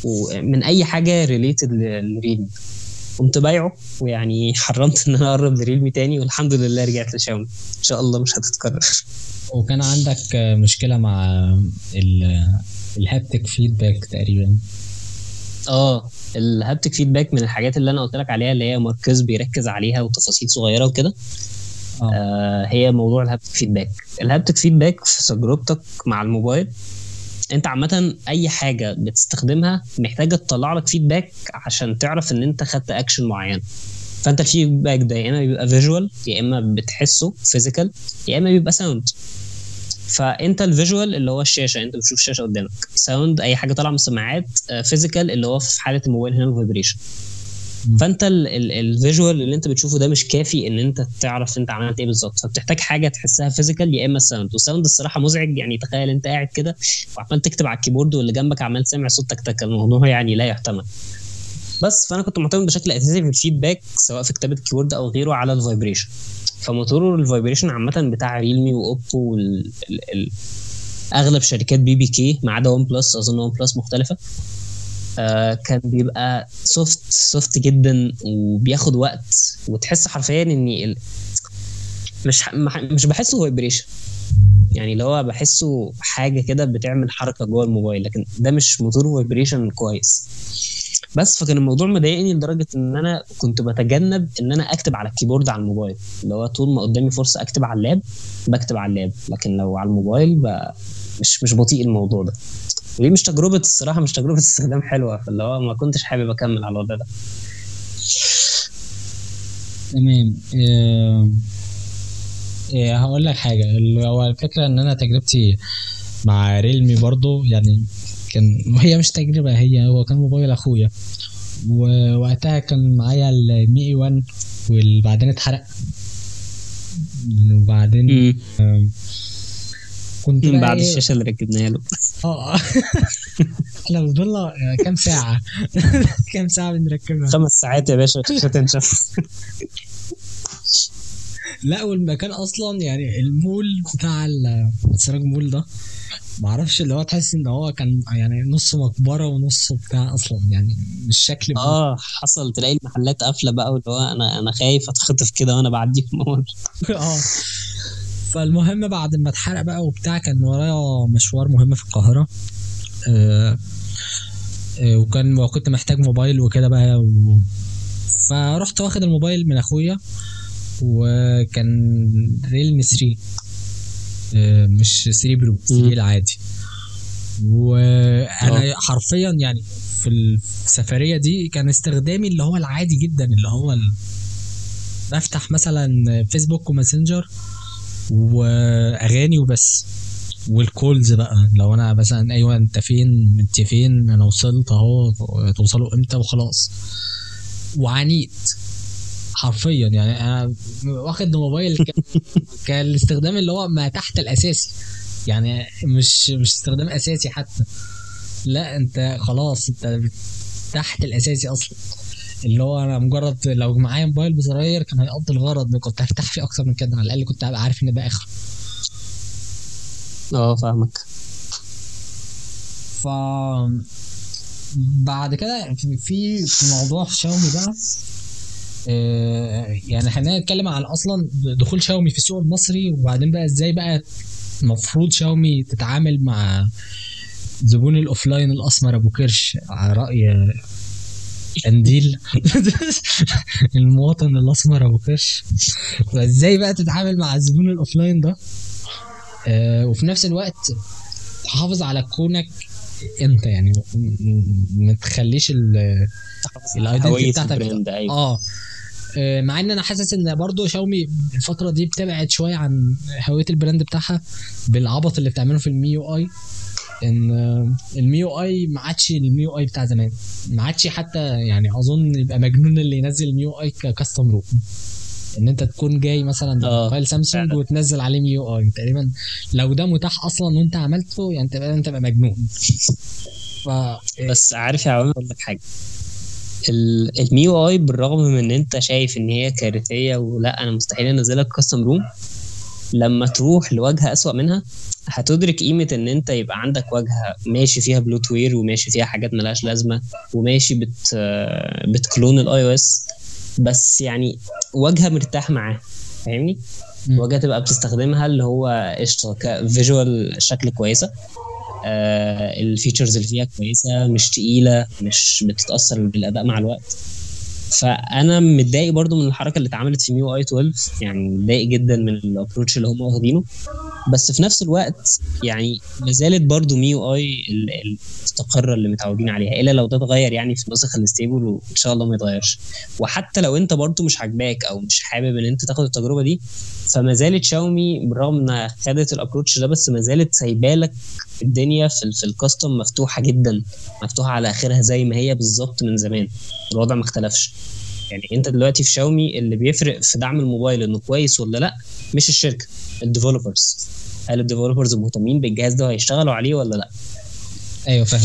Speaker 2: ومن اي حاجه ريليتد لريلمي قمت بايعه ويعني حرمت ان انا اقرب لريلمي تاني والحمد لله رجعت لشاومي ان شاء الله مش هتتكرر
Speaker 1: وكان عندك مشكله مع ال- الهابتك فيدباك تقريبا
Speaker 2: اه الهابتك فيدباك من الحاجات اللي انا قلت لك عليها اللي هي ماركز بيركز عليها وتفاصيل صغيره وكده
Speaker 1: اه
Speaker 2: آه هي موضوع الهابتك فيدباك الهابتك فيدباك في تجربتك مع الموبايل انت عامه اي حاجه بتستخدمها محتاجه تطلع لك فيدباك عشان تعرف ان انت خدت اكشن معين فانت الفيدباك ده يا اما بيبقى فيجوال يا اما بتحسه فيزيكال يا اما بيبقى ساوند فانت الفيجوال اللي هو الشاشه انت بتشوف الشاشه قدامك ساوند اي حاجه طالعه من السماعات فيزيكال اللي هو في حاله الموبايل هنا الفايبريشن
Speaker 1: مم.
Speaker 2: فانت الفيجوال اللي انت بتشوفه ده مش كافي ان انت تعرف انت عملت ايه بالظبط فبتحتاج حاجه تحسها فيزيكال يا اما الساوند والساوند الصراحه مزعج يعني تخيل انت قاعد كده وعمال تكتب على الكيبورد واللي جنبك عمال سامع صوت تك تك الموضوع يعني لا يحتمل بس فانا كنت معتمد بشكل اساسي في الفيدباك سواء في كتابه الكيبورد او غيره على الفايبريشن فموتور الفايبريشن عامه بتاع ريلمي واوبو وال... ال... ال... اغلب شركات بي بي كي ما عدا ون بلس اظن ون بلس مختلفه آه كان بيبقى سوفت سوفت جدا وبياخد وقت وتحس حرفيا ان ال... مش ح... مح- مش بحسه فايبريشن يعني اللي هو بحسه حاجه كده بتعمل حركه جوه الموبايل لكن ده مش موتور فايبريشن كويس بس فكان الموضوع مضايقني لدرجه ان انا كنت بتجنب ان انا اكتب على الكيبورد على الموبايل اللي هو طول ما قدامي فرصه اكتب على اللاب بكتب على اللاب لكن لو على الموبايل ب... مش مش بطيء الموضوع ده ودي مش تجربه الصراحه مش تجربه استخدام حلوه فاللي هو ما كنتش حابب اكمل على الوضع ده
Speaker 1: تمام آه، آه، هقول لك حاجه اللي هو الفكره ان انا تجربتي مع ريلمي برضو يعني كان هي مش تجربه هي هو كان موبايل اخويا ووقتها كان معايا المي اي 1 وبعدين اتحرق وبعدين كنت بقى
Speaker 2: بعد
Speaker 1: إيه-
Speaker 2: الشاشه اللي ركبناها له
Speaker 1: اه احنا فضلنا كام ساعه كام ساعه بنركبها
Speaker 2: خمس ساعات يا باشا الشاشه تنشف
Speaker 1: لا والمكان اصلا يعني المول بتاع ال- سراج مول ده معرفش اللي هو تحس ان هو كان يعني نص مقبره ونص بتاع اصلا يعني مش شكل مول.
Speaker 2: اه حصل تلاقي المحلات قافله بقى واللي هو انا انا خايف اتخطف كده وانا بعدي في المول
Speaker 1: اه فالمهم بعد ما اتحرق بقى وبتاع كان ورايا مشوار مهم في القاهره آه آه وكان وكنت محتاج موبايل وكده بقى و... فرحت واخد الموبايل من اخويا وكان ريلمي 3 آه مش 3 برو 3
Speaker 2: مم.
Speaker 1: العادي وانا حرفيا يعني في السفريه دي كان استخدامي اللي هو العادي جدا اللي هو ال... بفتح مثلا فيسبوك وماسنجر واغاني وبس والكولز بقى لو انا مثلا ايوه انت فين انت فين انا وصلت اهو توصلوا امتى وخلاص وعنيد حرفيا يعني انا واخد موبايل ك- كان الاستخدام اللي هو ما تحت الاساسي يعني مش مش استخدام اساسي حتى لا انت خلاص انت تحت الاساسي اصلا اللي هو انا مجرد لو معايا موبايل بزراير كان هيقضي الغرض كنت هرتاح فيه اكتر من كده على الاقل كنت هبقى عارف ان ده اخره
Speaker 2: اه فاهمك
Speaker 1: ف بعد كده في في في موضوع شاومي بقى آه، يعني خلينا نتكلم عن اصلا دخول شاومي في السوق المصري وبعدين بقى ازاي بقى المفروض شاومي تتعامل مع زبون الاوفلاين الاسمر ابو كرش على راي قنديل المواطن الاسمر ابو كرش فازاي بقى تتعامل مع الزبون الاوفلاين ده آه، وفي نفس الوقت تحافظ على كونك انت يعني م- م- ما تخليش ال- الايدنتي
Speaker 2: هوية
Speaker 1: بتاعتك
Speaker 2: البراند ايوه
Speaker 1: اه آه، مع ان انا حاسس ان برضو شاومي الفتره دي بتبعد شويه عن هويه البراند بتاعها بالعبط اللي بتعمله في الميو اي ان آه، الميو اي ما عادش الميو اي بتاع زمان ما عادش حتى يعني اظن يبقى مجنون اللي ينزل الميو اي ككاستم روم ان انت تكون جاي مثلا
Speaker 2: آه،
Speaker 1: موبايل سامسونج
Speaker 2: فعلا.
Speaker 1: وتنزل عليه ميو اي تقريبا لو ده متاح اصلا وانت عملته يعني تبقى انت بقى مجنون ف
Speaker 2: بس عارف يا عوام اقول لك حاجه ال- الميو اي بالرغم من ان انت شايف ان هي كارثيه ولا انا مستحيل انزلك كاستم روم لما تروح لواجهه اسوأ منها هتدرك قيمه ان انت يبقى عندك واجهه ماشي فيها بلوت وير وماشي فيها حاجات ملهاش لازمه وماشي بت بتكلون الاي او اس بس يعني واجهه مرتاح معاها فاهمني؟
Speaker 1: مم.
Speaker 2: واجهه تبقى بتستخدمها اللي هو قشطه كفيجوال شكل كويسه آه الفيتشرز اللي فيها كويسه مش تقيله مش بتتاثر بالاداء مع الوقت فانا متضايق برضو من الحركه اللي اتعملت في ميو اي 12 يعني متضايق جدا من الابروتش اللي هم واخدينه بس في نفس الوقت يعني ما زالت برضو ميو اي ال- المستقره اللي متعودين عليها الا لو ده اتغير يعني في النسخ الستيبل وان شاء الله ما يتغيرش وحتى لو انت برضو مش عاجباك او مش حابب ان انت تاخد التجربه دي فما زالت شاومي بالرغم انها خدت الابروتش ده بس ما زالت سايبالك الدنيا في ال- في الكاستم مفتوحه جدا مفتوحه على اخرها زي ما هي بالظبط من زمان الوضع ما اختلفش يعني انت دلوقتي في شاومي اللي بيفرق في دعم الموبايل انه كويس ولا لا مش الشركه الديفلوبرز هل الديفلوبرز مهتمين بالجهاز ده وهيشتغلوا عليه ولا لا
Speaker 1: ايوه فاهم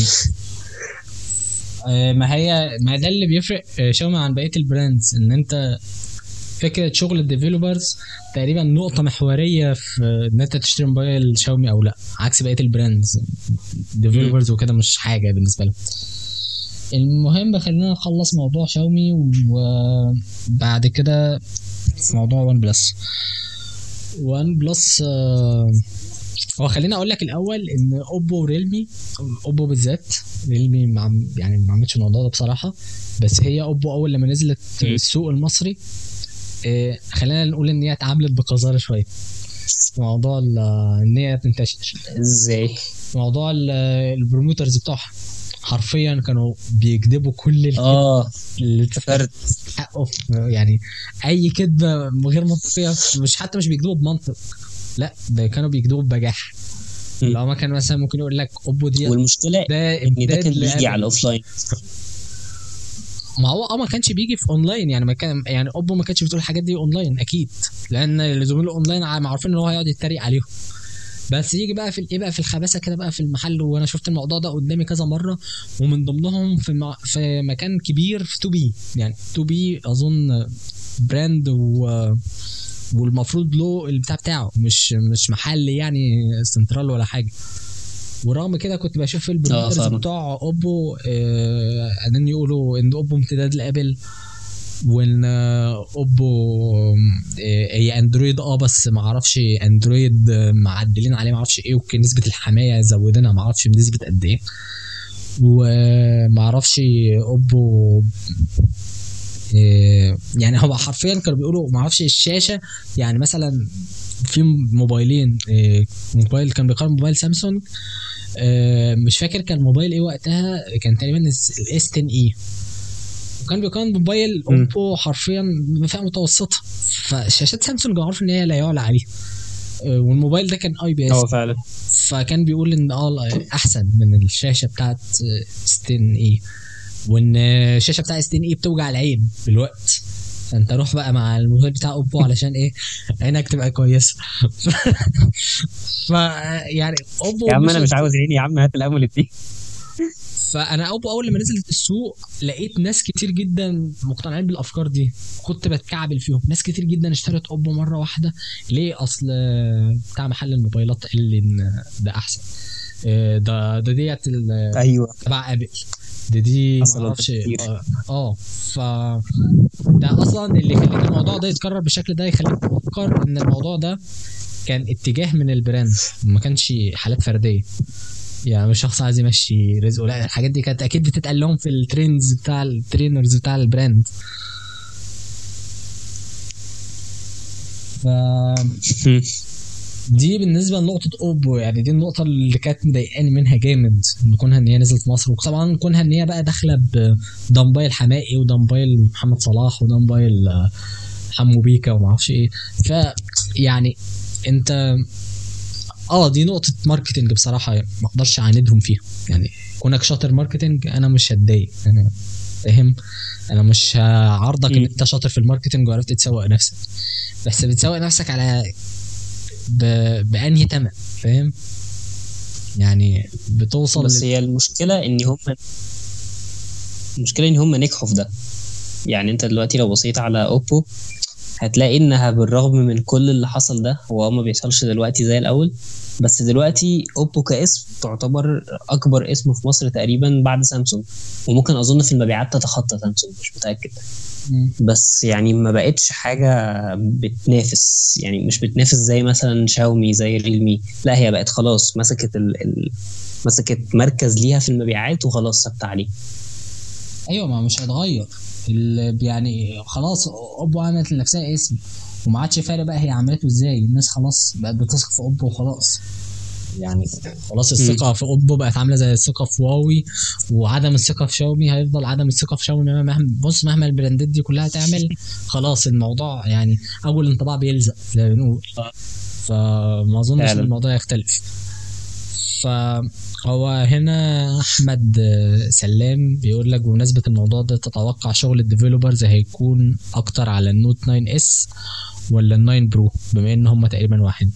Speaker 1: آه، ما هي ما ده اللي بيفرق آه، شاومي عن بقيه البراندز ان انت فكره شغل الديفلوبرز تقريبا نقطه محوريه في ان انت تشتري موبايل شاومي او لا عكس بقيه البراندز ديفلوبرز وكده مش حاجه بالنسبه لهم المهم خلينا نخلص موضوع شاومي وبعد كده في موضوع وان بلس وان بلس آه، هو خليني اقول لك الاول ان اوبو وريلمي اوبو بالذات ريلمي مع يعني ما عملتش الموضوع ده بصراحه بس هي اوبو اول لما نزلت
Speaker 2: مم.
Speaker 1: السوق المصري آه، خلينا نقول ان هي اتعاملت بقذاره شويه في موضوع ال- ان هي تنتشر
Speaker 2: ازاي
Speaker 1: في موضوع ال- البروموترز بتوعها حرفيا كانوا بيكذبوا كل الكذب
Speaker 2: اه
Speaker 1: اللي
Speaker 2: افتكرت
Speaker 1: حقه يعني اي كذبه غير منطقيه مش حتى مش بيكذبوا بمنطق لا ده كانوا بيكذبوا ببجاحه
Speaker 2: مم.
Speaker 1: لو ما كان مثلا ممكن يقول لك اوبو دي
Speaker 2: والمشكله
Speaker 1: ده
Speaker 2: ان ده
Speaker 1: امداد
Speaker 2: كان بيجي
Speaker 1: لآبل.
Speaker 2: على الاوفلاين
Speaker 1: ما هو اه ما كانش بيجي في اونلاين يعني ما كان يعني اوبو ما كانتش بتقول الحاجات دي اونلاين اكيد لان اللي زميله اونلاين ع- معروفين ان هو هيقعد يتريق عليهم بس يجي بقى في ايه بقى في الخباثه كده بقى في المحل وانا شفت الموضوع ده قدامي كذا مره ومن ضمنهم في مع في مكان كبير في 2 بي يعني 2 بي اظن براند و والمفروض له البتاع بتاعه مش مش محل يعني سنترال ولا حاجه ورغم كده كنت بشوف البروموترز
Speaker 2: فاهمك.
Speaker 1: بتوع اوبو آه ان يقولوا ان اوبو امتداد لابل وان آه، اوبو آه، هي اندرويد اه بس ما اعرفش اندرويد آه، معدلين عليه ما اعرفش ايه وكان نسبه الحمايه زودنا ما اعرفش بنسبه قد ايه وما اعرفش اوبو آه، يعني هو حرفيا كانوا بيقولوا ما اعرفش الشاشه يعني مثلا في موبايلين آه، موبايل كان بيقارن موبايل سامسونج آه، مش فاكر كان موبايل ايه وقتها كان تقريبا الاس 10 اي وكان بيقارن موبايل
Speaker 2: مم.
Speaker 1: اوبو حرفيا بفئه متوسطه فشاشات سامسونج معروف ان هي لا يعلى عليها آه، والموبايل ده كان اي بي اس
Speaker 2: هو فعلا
Speaker 1: فكان بيقول ان اه احسن من الشاشه بتاعت 10 اي وان الشاشه بتاعت 10 اي بتوجع العين بالوقت فانت روح بقى مع الموبايل بتاع اوبو علشان ايه عينك تبقى كويسه ف يعني اوبو
Speaker 2: يا عم انا
Speaker 1: مشت-
Speaker 2: مش عاوز عيني يا عم هات الامل دي
Speaker 1: فانا اوبو اول لما نزلت السوق لقيت ناس كتير جدا مقتنعين بالافكار دي كنت بتكعبل فيهم ناس كتير جدا اشترت اوبو مره واحده ليه اصل بتاع محل الموبايلات قال لي ان ده احسن آه، ده ده ديت ال-
Speaker 2: ايوه
Speaker 1: تبع ابل دي دي
Speaker 2: حصل
Speaker 1: ما اعرفش
Speaker 2: كتير.
Speaker 1: اه آه، ف ده اصلا اللي يخليك الموضوع ده يتكرر بالشكل ده يخليك تفكر ان الموضوع ده كان اتجاه من البراند ما كانش حالات فرديه يعني مش شخص عايز يمشي رزقه لا الحاجات دي كانت اكيد بتتقال لهم في الترينز بتاع الترينرز بتاع البراند ف دي بالنسبه لنقطه اوبو يعني دي النقطه اللي كانت مضايقاني منها جامد ان كونها ان هي نزلت مصر وطبعا كونها ان هي بقى داخله ب- ده موبايل حمائي وده موبايل محمد صلاح وده موبايل آه، حمو بيكا وما اعرفش ايه ف يعني انت اه دي نقطه ماركتنج بصراحه ما اقدرش اعاندهم فيها يعني كونك شاطر ماركتنج انا مش هتضايق انا فاهم انا مش هعارضك ان
Speaker 2: مم.
Speaker 1: انت شاطر في الماركتنج وعرفت تسوق نفسك بس بتسوق نفسك على ب... بانهي تمن فاهم يعني بتوصل
Speaker 2: بس
Speaker 1: لل...
Speaker 2: هي المشكله ان هم المشكله ان هم نجحوا في ده يعني انت دلوقتي لو بصيت على اوبو هتلاقي انها بالرغم من كل اللي حصل ده هو ما بيحصلش دلوقتي زي الاول بس دلوقتي اوبو كاسم تعتبر اكبر اسم في مصر تقريبا بعد سامسونج وممكن اظن في المبيعات تتخطى سامسونج مش متاكد
Speaker 1: مم.
Speaker 2: بس يعني ما بقتش حاجه بتنافس يعني مش بتنافس زي مثلا شاومي زي ريلمي لا هي بقت خلاص مسكت ال... ال... مسكت مركز ليها في المبيعات وخلاص ثابته عليه
Speaker 1: ايوه ما مش هيتغير ال- يعني خلاص اوبو عملت لنفسها اسم وما عادش فارق بقى هي عملته ازاي الناس خلاص بقت بتثق في اوبو وخلاص يعني خلاص الثقه في اوبو بقت عامله زي الثقه في هواوي وعدم الثقه في شاومي هيفضل عدم الثقه في شاومي مهما بص مهما البراندات دي كلها تعمل خلاص الموضوع يعني اول انطباع بيلزق زي ما بنقول فما اظنش ان
Speaker 2: فعلا.
Speaker 1: الموضوع يختلف فهو هنا احمد سلام بيقول لك بمناسبه الموضوع ده تتوقع شغل الديفلوبرز هيكون اكتر على النوت 9 اس ولا ال 9 برو بما ان هم تقريبا واحد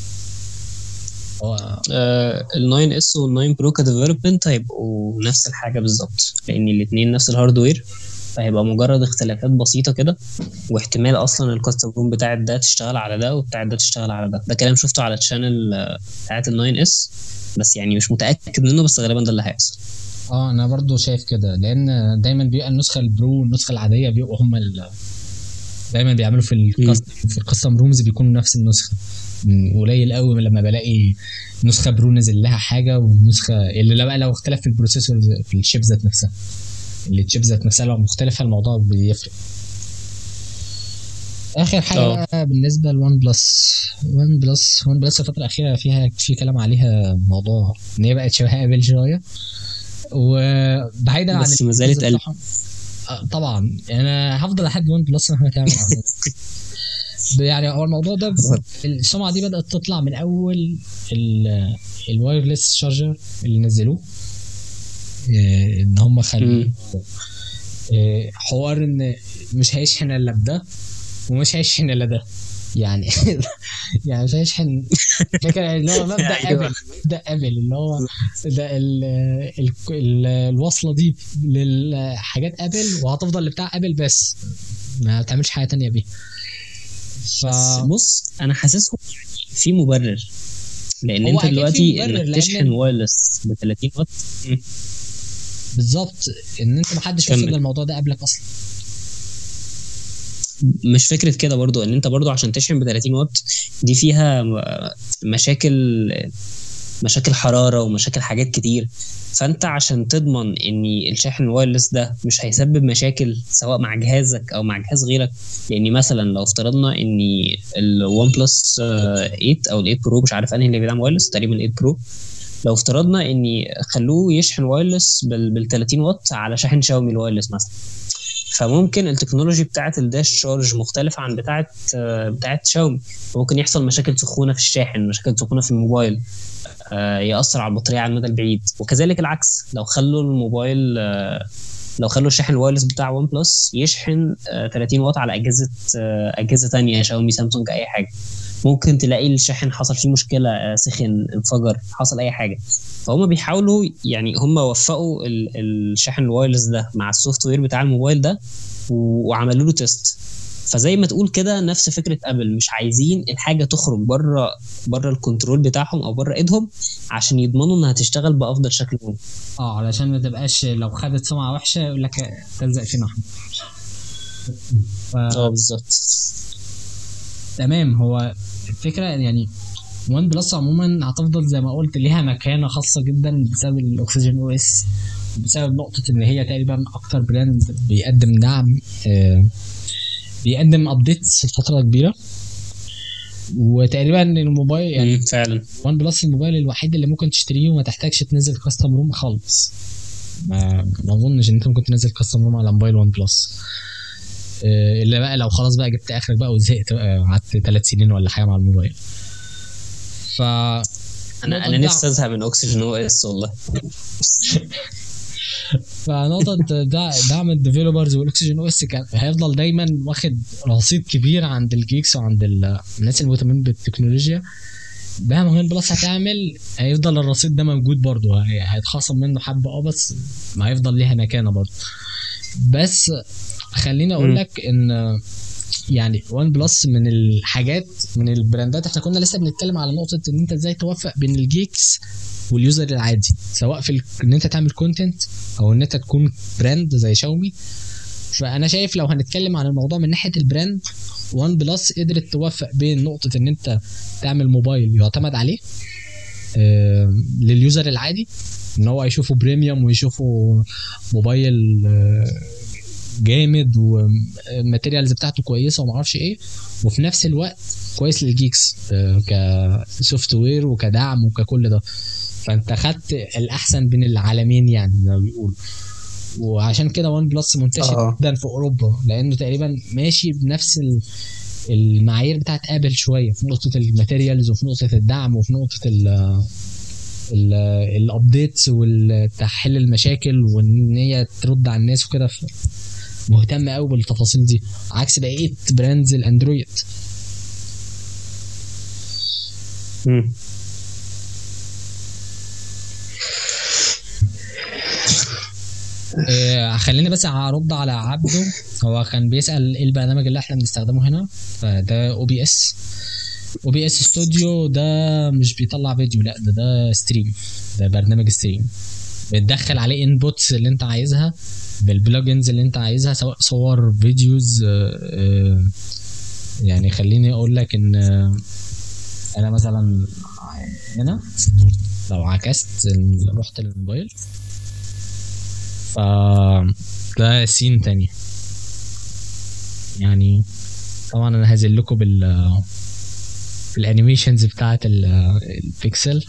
Speaker 1: هو
Speaker 2: ال 9 اس وال 9 برو كديفلوبمنت هيبقوا نفس الحاجه بالظبط لان الاثنين نفس الهاردوير فهيبقى مجرد اختلافات بسيطه كده واحتمال اصلا الكاستم روم بتاع ده تشتغل على ده وبتاع ده تشتغل على ده ده كلام شفته على الشانل آه، بتاعت ال 9 اس بس يعني مش متاكد منه بس غالبا ده اللي هيحصل
Speaker 1: اه انا برضو شايف كده لان دايما بيبقى النسخه البرو والنسخه العاديه بيبقوا هم ال دايما بيعملوا في الكاستم في الكاستم رومز بيكونوا نفس النسخه م، قليل قوي لما بلاقي نسخه برو نزل لها حاجه ونسخه اللي لا بقى لو اختلف في البروسيسور في الشيب ذات نفسها اللي الشيب ذات نفسها لو مختلفه الموضوع بيفرق اخر حاجه
Speaker 2: اه.
Speaker 1: بقى بالنسبه لون بلس ون بلس ون بلس الفتره الاخيره فيها في كلام عليها موضوع ان هي بقت شبه ابل شويه وبعيدا عن
Speaker 2: بس ما زالت
Speaker 1: الفيتشرز بتاعهم- آه، طبعا يعني انا هفضل لحد ون بلس مهما تعمل يعني هو الموضوع ده السمعه دي بدات تطلع من اول ال- الوايرلس شارجر اللي نزلوه آه، ان هم خلوا
Speaker 2: مم.
Speaker 1: آه، حوار ان مش هيشحن الا بده ومش هيشحن الا ده يعني يعني مش هيشحن فكرة اللي هو مبدا
Speaker 2: أيوة.
Speaker 1: ابل مبدا ابل اللي هو ده ال ال ال الوصله دي للحاجات ابل وهتفضل لبتاع ابل بس ما تعملش حاجه تانية بيها ف
Speaker 2: بس بص انا حاسسهم في مبرر لان
Speaker 1: هو
Speaker 2: انت
Speaker 1: أكيد في
Speaker 2: دلوقتي
Speaker 1: مبرر،
Speaker 2: انك
Speaker 1: لأن-
Speaker 2: تشحن وايرلس ب 30 واط
Speaker 1: بالظبط ان انت محدش وصل
Speaker 2: كمل.
Speaker 1: للموضوع ده قبلك اصلا
Speaker 2: مش فكره كده برضو ان انت برضو عشان تشحن ب 30 واط دي فيها م- مشاكل مشاكل حراره ومشاكل حاجات كتير فانت عشان تضمن ان الشاحن الوايرلس ده مش هيسبب مشاكل سواء مع جهازك او مع جهاز غيرك لان مثلا لو افترضنا ان الون بلس 8 او ال 8 برو مش عارف انهي اللي بيدعم وايرلس تقريبا ال 8 برو لو افترضنا ان خلوه يشحن وايرلس بال 30 واط على شاحن شاومي الوايرلس مثلا فممكن التكنولوجي بتاعه الداش شارج مختلفه عن بتاعه آه، بتاعه شاومي ممكن يحصل مشاكل سخونه في الشاحن مشاكل سخونه في الموبايل آه، ياثر على البطاريه على المدى البعيد وكذلك العكس لو خلوا الموبايل آه، لو خلوا الشاحن الوايرلس بتاع ون بلس يشحن آه، 30 واط على اجهزه آه، اجهزه تانية شاومي سامسونج اي حاجه ممكن تلاقي الشاحن حصل فيه مشكله آه، سخن انفجر حصل اي حاجه فهم بيحاولوا يعني هم وفقوا ال- الشاحن الوايرلس ده مع السوفت وير بتاع الموبايل ده و- وعملوا له تيست فزي ما تقول كده نفس فكره ابل مش عايزين الحاجه تخرج بره بره الكنترول بتاعهم او بره ايدهم عشان يضمنوا انها تشتغل بافضل شكل ممكن
Speaker 1: اه علشان ما تبقاش لو خدت سمعه وحشه يقول لك تلزق فينا احنا ف...
Speaker 2: اه بالظبط
Speaker 1: تمام هو الفكره يعني وان بلس عموما هتفضل زي ما قلت ليها مكانه خاصه جدا بسبب الاكسجين او اس بسبب نقطه ان هي تقريبا اكتر براند بيقدم دعم آه، بيقدم ابديتس فتره كبيره وتقريبا الموبايل يعني
Speaker 2: يعني فعلا
Speaker 1: وان بلس الموبايل الوحيد اللي ممكن تشتريه وما تحتاجش تنزل كاستم روم خالص ما ما اظنش ان انت ممكن تنزل كاستم روم على موبايل وان بلس آه، الا بقى لو خلاص بقى جبت اخرك بقى وزهقت بقى قعدت ثلاث سنين ولا حاجه مع الموبايل ف
Speaker 2: انا انا نفسي ازهق من اوكسجين او اس والله
Speaker 1: فنقطة دع- دعم الديفيلوبرز والاكسجين او اس كان هيفضل دايما واخد رصيد كبير عند الجيكس وعند ال- الناس المهتمين بالتكنولوجيا مهما وين بلس هتعمل هيفضل الرصيد ده موجود برضه هي- هيتخصم منه حبة اه بس ما هيفضل ليها مكانة برضه بس خليني اقول
Speaker 2: مم.
Speaker 1: لك ان يعني وان بلس من الحاجات من البراندات احنا كنا لسه بنتكلم على نقطه ان انت ازاي توفق بين الجيكس واليوزر العادي سواء في ال- ان انت تعمل كونتنت او ان انت تكون براند زي شاومي فانا شايف لو هنتكلم عن الموضوع من ناحيه البراند وان بلس قدرت توفق بين نقطه ان انت تعمل موبايل يعتمد عليه آه، لليوزر العادي ان هو يشوفه بريميوم ويشوفه موبايل آه، جامد والماتيريالز بتاعته كويسه وما اعرفش ايه وفي نفس الوقت كويس للجيكس آه، كسوفت وير وكدعم وككل ده فانت خدت الاحسن بين العالمين يعني زي ما بيقولوا وعشان كده وان بلس منتشر
Speaker 2: آه.
Speaker 1: جدا في اوروبا لانه تقريبا ماشي بنفس ال- المعايير بتاعت ابل شويه في نقطه الماتيريالز وفي نقطه الدعم وفي نقطه ال الابديتس والتحل المشاكل وان هي ترد على الناس وكده ف- مهتمه قوي بالتفاصيل دي عكس بقيه براندز الاندرويد
Speaker 2: مم.
Speaker 1: آه، خليني بس ارد على عبده هو كان بيسال ايه البرنامج اللي احنا بنستخدمه هنا فده او بي اس او بي اس ستوديو ده مش بيطلع فيديو لا ده ده ستريم ده برنامج ستريم بتدخل عليه انبوتس اللي انت عايزها بالبلجنز اللي انت عايزها سواء صور فيديوز آه، آه، يعني خليني اقول لك ان آه، انا مثلا هنا لو عكست ال- رحت للموبايل ف ده سين تاني يعني طبعا انا هنزل لكم بال بالانيميشنز بتاعت ال- البيكسل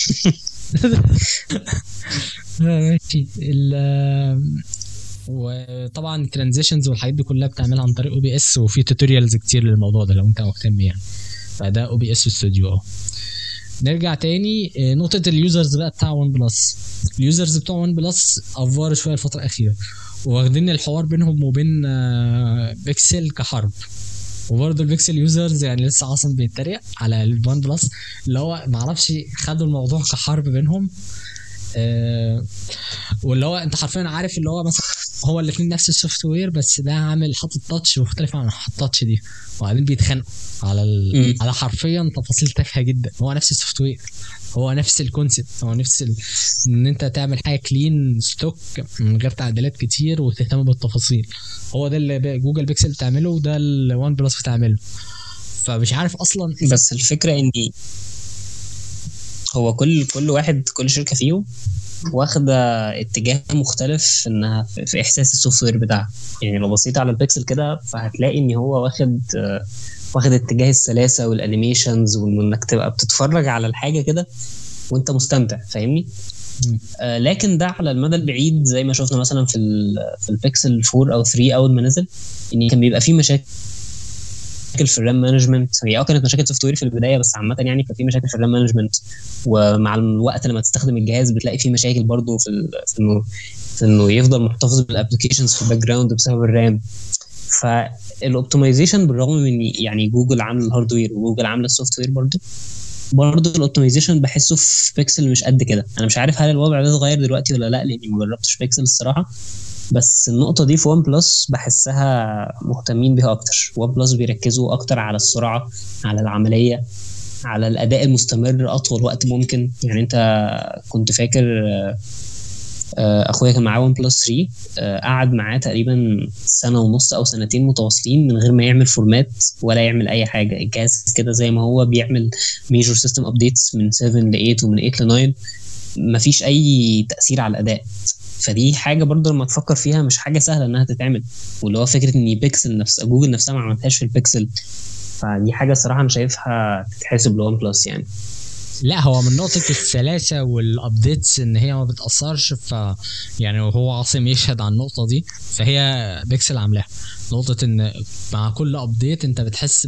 Speaker 1: ماشي ال وطبعا الترانزيشنز والحاجات دي كلها بتعملها عن طريق او بي اس وفي توتوريالز كتير للموضوع ده لو انت مهتم يعني فده او بي اس ستوديو اهو نرجع تاني آه، نقطة اليوزرز بقى بتاع ون بلس اليوزرز بتوع ون بلس افوار شوية الفترة الأخيرة واخدين الحوار بينهم وبين آه، بيكسل كحرب وبرضه البيكسل يوزرز يعني لسه عاصم بيتريق على الون بلس اللي هو معرفش خدوا الموضوع كحرب بينهم آه، واللي هو انت حرفيا عارف اللي هو مثلا هو الاثنين نفس السوفت وير بس ده عامل حاطط تاتش مختلف عن التاتش دي وبعدين بيتخانقوا على ال...
Speaker 2: مم.
Speaker 1: على حرفيا تفاصيل تافهه جدا هو نفس السوفت وير هو نفس الكونسيبت هو نفس ال... ان انت تعمل حاجه كلين ستوك من غير تعديلات كتير وتهتم بالتفاصيل هو ده اللي ب- جوجل بيكسل بتعمله وده الوان بلس بتعمله فمش عارف اصلا
Speaker 2: بس الفكره ان هو كل كل واحد كل شركه فيهم واخده اتجاه مختلف انها في في احساس السوفت وير بتاعها يعني لو بصيت على البيكسل كده فهتلاقي ان هو واخد آه، واخد اتجاه السلاسه والانيميشنز وانك تبقى بتتفرج على الحاجه كده وانت مستمتع فاهمني
Speaker 1: مم.
Speaker 2: آه، لكن ده على المدى البعيد زي ما شفنا مثلا في ال في البيكسل 4 او 3 اول ما نزل ان كان بيبقى فيه مشاكل في الرام مانجمنت هي اه كانت مشاكل سوفت وير في البدايه بس عامه يعني كان في مشاكل في الرام مانجمنت ومع الوقت لما تستخدم الجهاز بتلاقي فيه مشاكل برضه في, ال- في انه في انه يفضل محتفظ بالابلكيشنز في الباك جراوند بسبب الرام فالاوبتمايزيشن بالرغم من يعني جوجل عامل الهاردوير وجوجل عامله السوفت وير برضه برضه الاوبتمايزيشن بحسه في بيكسل مش قد كده انا مش عارف هل الوضع ده اتغير دلوقتي ولا لا لاني ما جربتش بيكسل الصراحه بس النقطه دي في ون بلس بحسها مهتمين بيها اكتر ون بلس بيركزوا اكتر على السرعه على العمليه على الاداء المستمر اطول وقت ممكن يعني انت كنت فاكر آه، آه، اخويا كان معاه ون بلس 3 آه، قعد معاه تقريبا سنه ونص او سنتين متواصلين من غير ما يعمل فورمات ولا يعمل اي حاجه الجهاز كده زي ما هو بيعمل ميجور سيستم ابديتس من 7 ل 8 ومن 8 ل 9 مفيش اي تاثير على الاداء فدي حاجه برضه لما تفكر فيها مش حاجه سهله انها تتعمل واللي هو فكره ان بيكسل نفس جوجل نفسها ما عملتهاش في البيكسل فدي حاجه صراحه انا شايفها تتحسب لون بلس يعني
Speaker 1: لا هو من نقطة السلاسة والابديتس ان هي ما بتأثرش ف يعني هو عاصم يشهد على النقطة دي فهي بيكسل عاملاها نقطة ان مع كل ابديت انت بتحس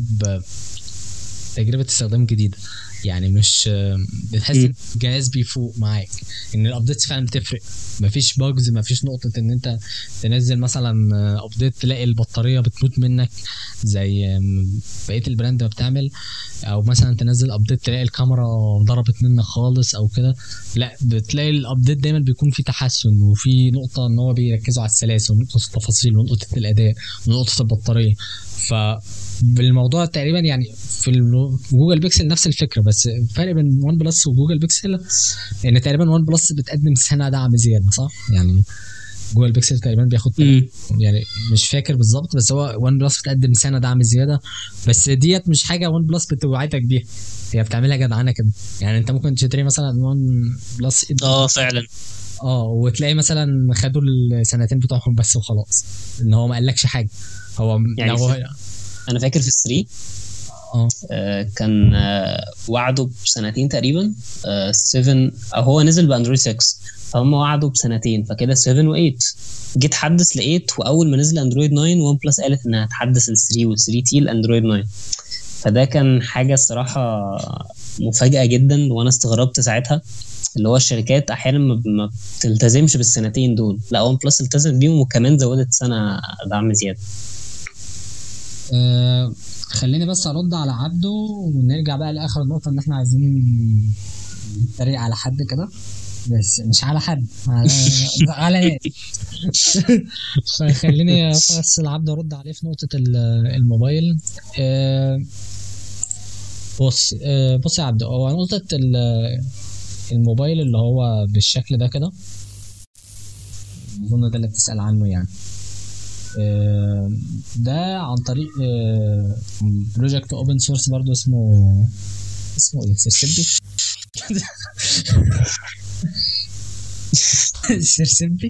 Speaker 1: بتجربة استخدام جديدة يعني مش بتحس
Speaker 2: مم.
Speaker 1: ان الجهاز بيفوق معاك ان الابديتس فعلا بتفرق مفيش باجز مفيش نقطة ان انت تنزل مثلا ابديت تلاقي البطارية بتموت منك زي بقية البراند ما بتعمل او مثلا تنزل ابديت تلاقي الكاميرا ضربت منك خالص او كده لا بتلاقي الابديت دايما بيكون فيه تحسن وفي نقطه ان هو بيركزوا على السلاسه ونقطه التفاصيل ونقطه الاداء ونقطه البطاريه ف بالموضوع تقريبا يعني في ال- جوجل بيكسل نفس الفكره بس الفرق بين ون بلس وجوجل بيكسل ان تقريبا ون بلس بتقدم سنه دعم زياده صح؟ يعني جوجل بيكسل تقريبا بياخد يعني مش فاكر بالظبط بس هو ون بلس بتقدم سنه دعم زياده بس ديت مش حاجه ون بلس بتوعدك بيها هي بتعملها جدعانه كده يعني انت ممكن تشتري مثلا ون بلس
Speaker 2: اه فعلا
Speaker 1: اه وتلاقي مثلا خدوا السنتين بتوعهم بس وخلاص ان هو ما قالكش حاجه هو
Speaker 2: يعني
Speaker 1: لو
Speaker 2: في- انا فاكر في الثري
Speaker 1: اه
Speaker 2: آه، كان آه، وعده بسنتين تقريبا 7 او هو نزل باندرويد 6 فهم وعدوا بسنتين فكده 7 و8 جيت حدث ل 8 واول ما نزل اندرويد 9 ون بلس قالت انها هتحدث ل 3 و 3 تي لاندرويد 9 فده كان حاجه الصراحه مفاجاه جدا وانا استغربت ساعتها اللي هو الشركات احيانا ما- ما بتلتزمش بالسنتين دول لا ون بلس التزم بيهم وكمان زودت سنه دعم زياده
Speaker 1: آه، خليني بس ارد على عبده ونرجع بقى لاخر نقطه ان احنا عايزين نتريق على حد كده بس مش على حد على على ناس فخليني بس العبد ارد عليه في نقطه ال- الموبايل آه، بص آه، بص يا عبد هو نقطه ال- الموبايل اللي هو بالشكل ده كده اظن ده اللي بتسال عنه يعني آه، ده عن طريق بروجكت اوبن سورس برضو اسمه اسمه ايه سيرسيبي سيرسيبي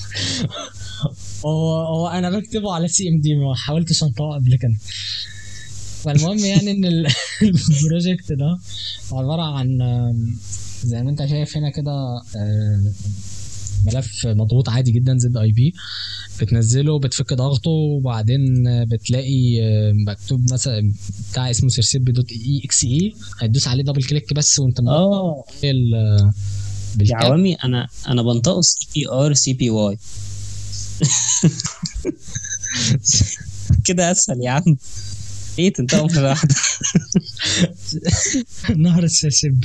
Speaker 1: هو هو انا بكتبه على سي ام دي ما حاولتش انطقه قبل كده فالمهم يعني ان ال- البروجكت ده عباره عن آم، زي ما انت شايف هنا كده آه، ملف مضغوط عادي جدا زد اي بي بتنزله بتفك ضغطه وبعدين بتلاقي آه، مكتوب مثلا بتاع اسمه سيرسيبي دوت اي اكس اي هتدوس عليه دبل كليك بس وانت
Speaker 2: اه
Speaker 1: ال
Speaker 2: يا
Speaker 1: بالتاب
Speaker 2: عوامي انا انا بنطقه سي بي ار سي بي واي كده اسهل يا عم ايه تنطقهم في واحده
Speaker 1: نهر السيرسيبي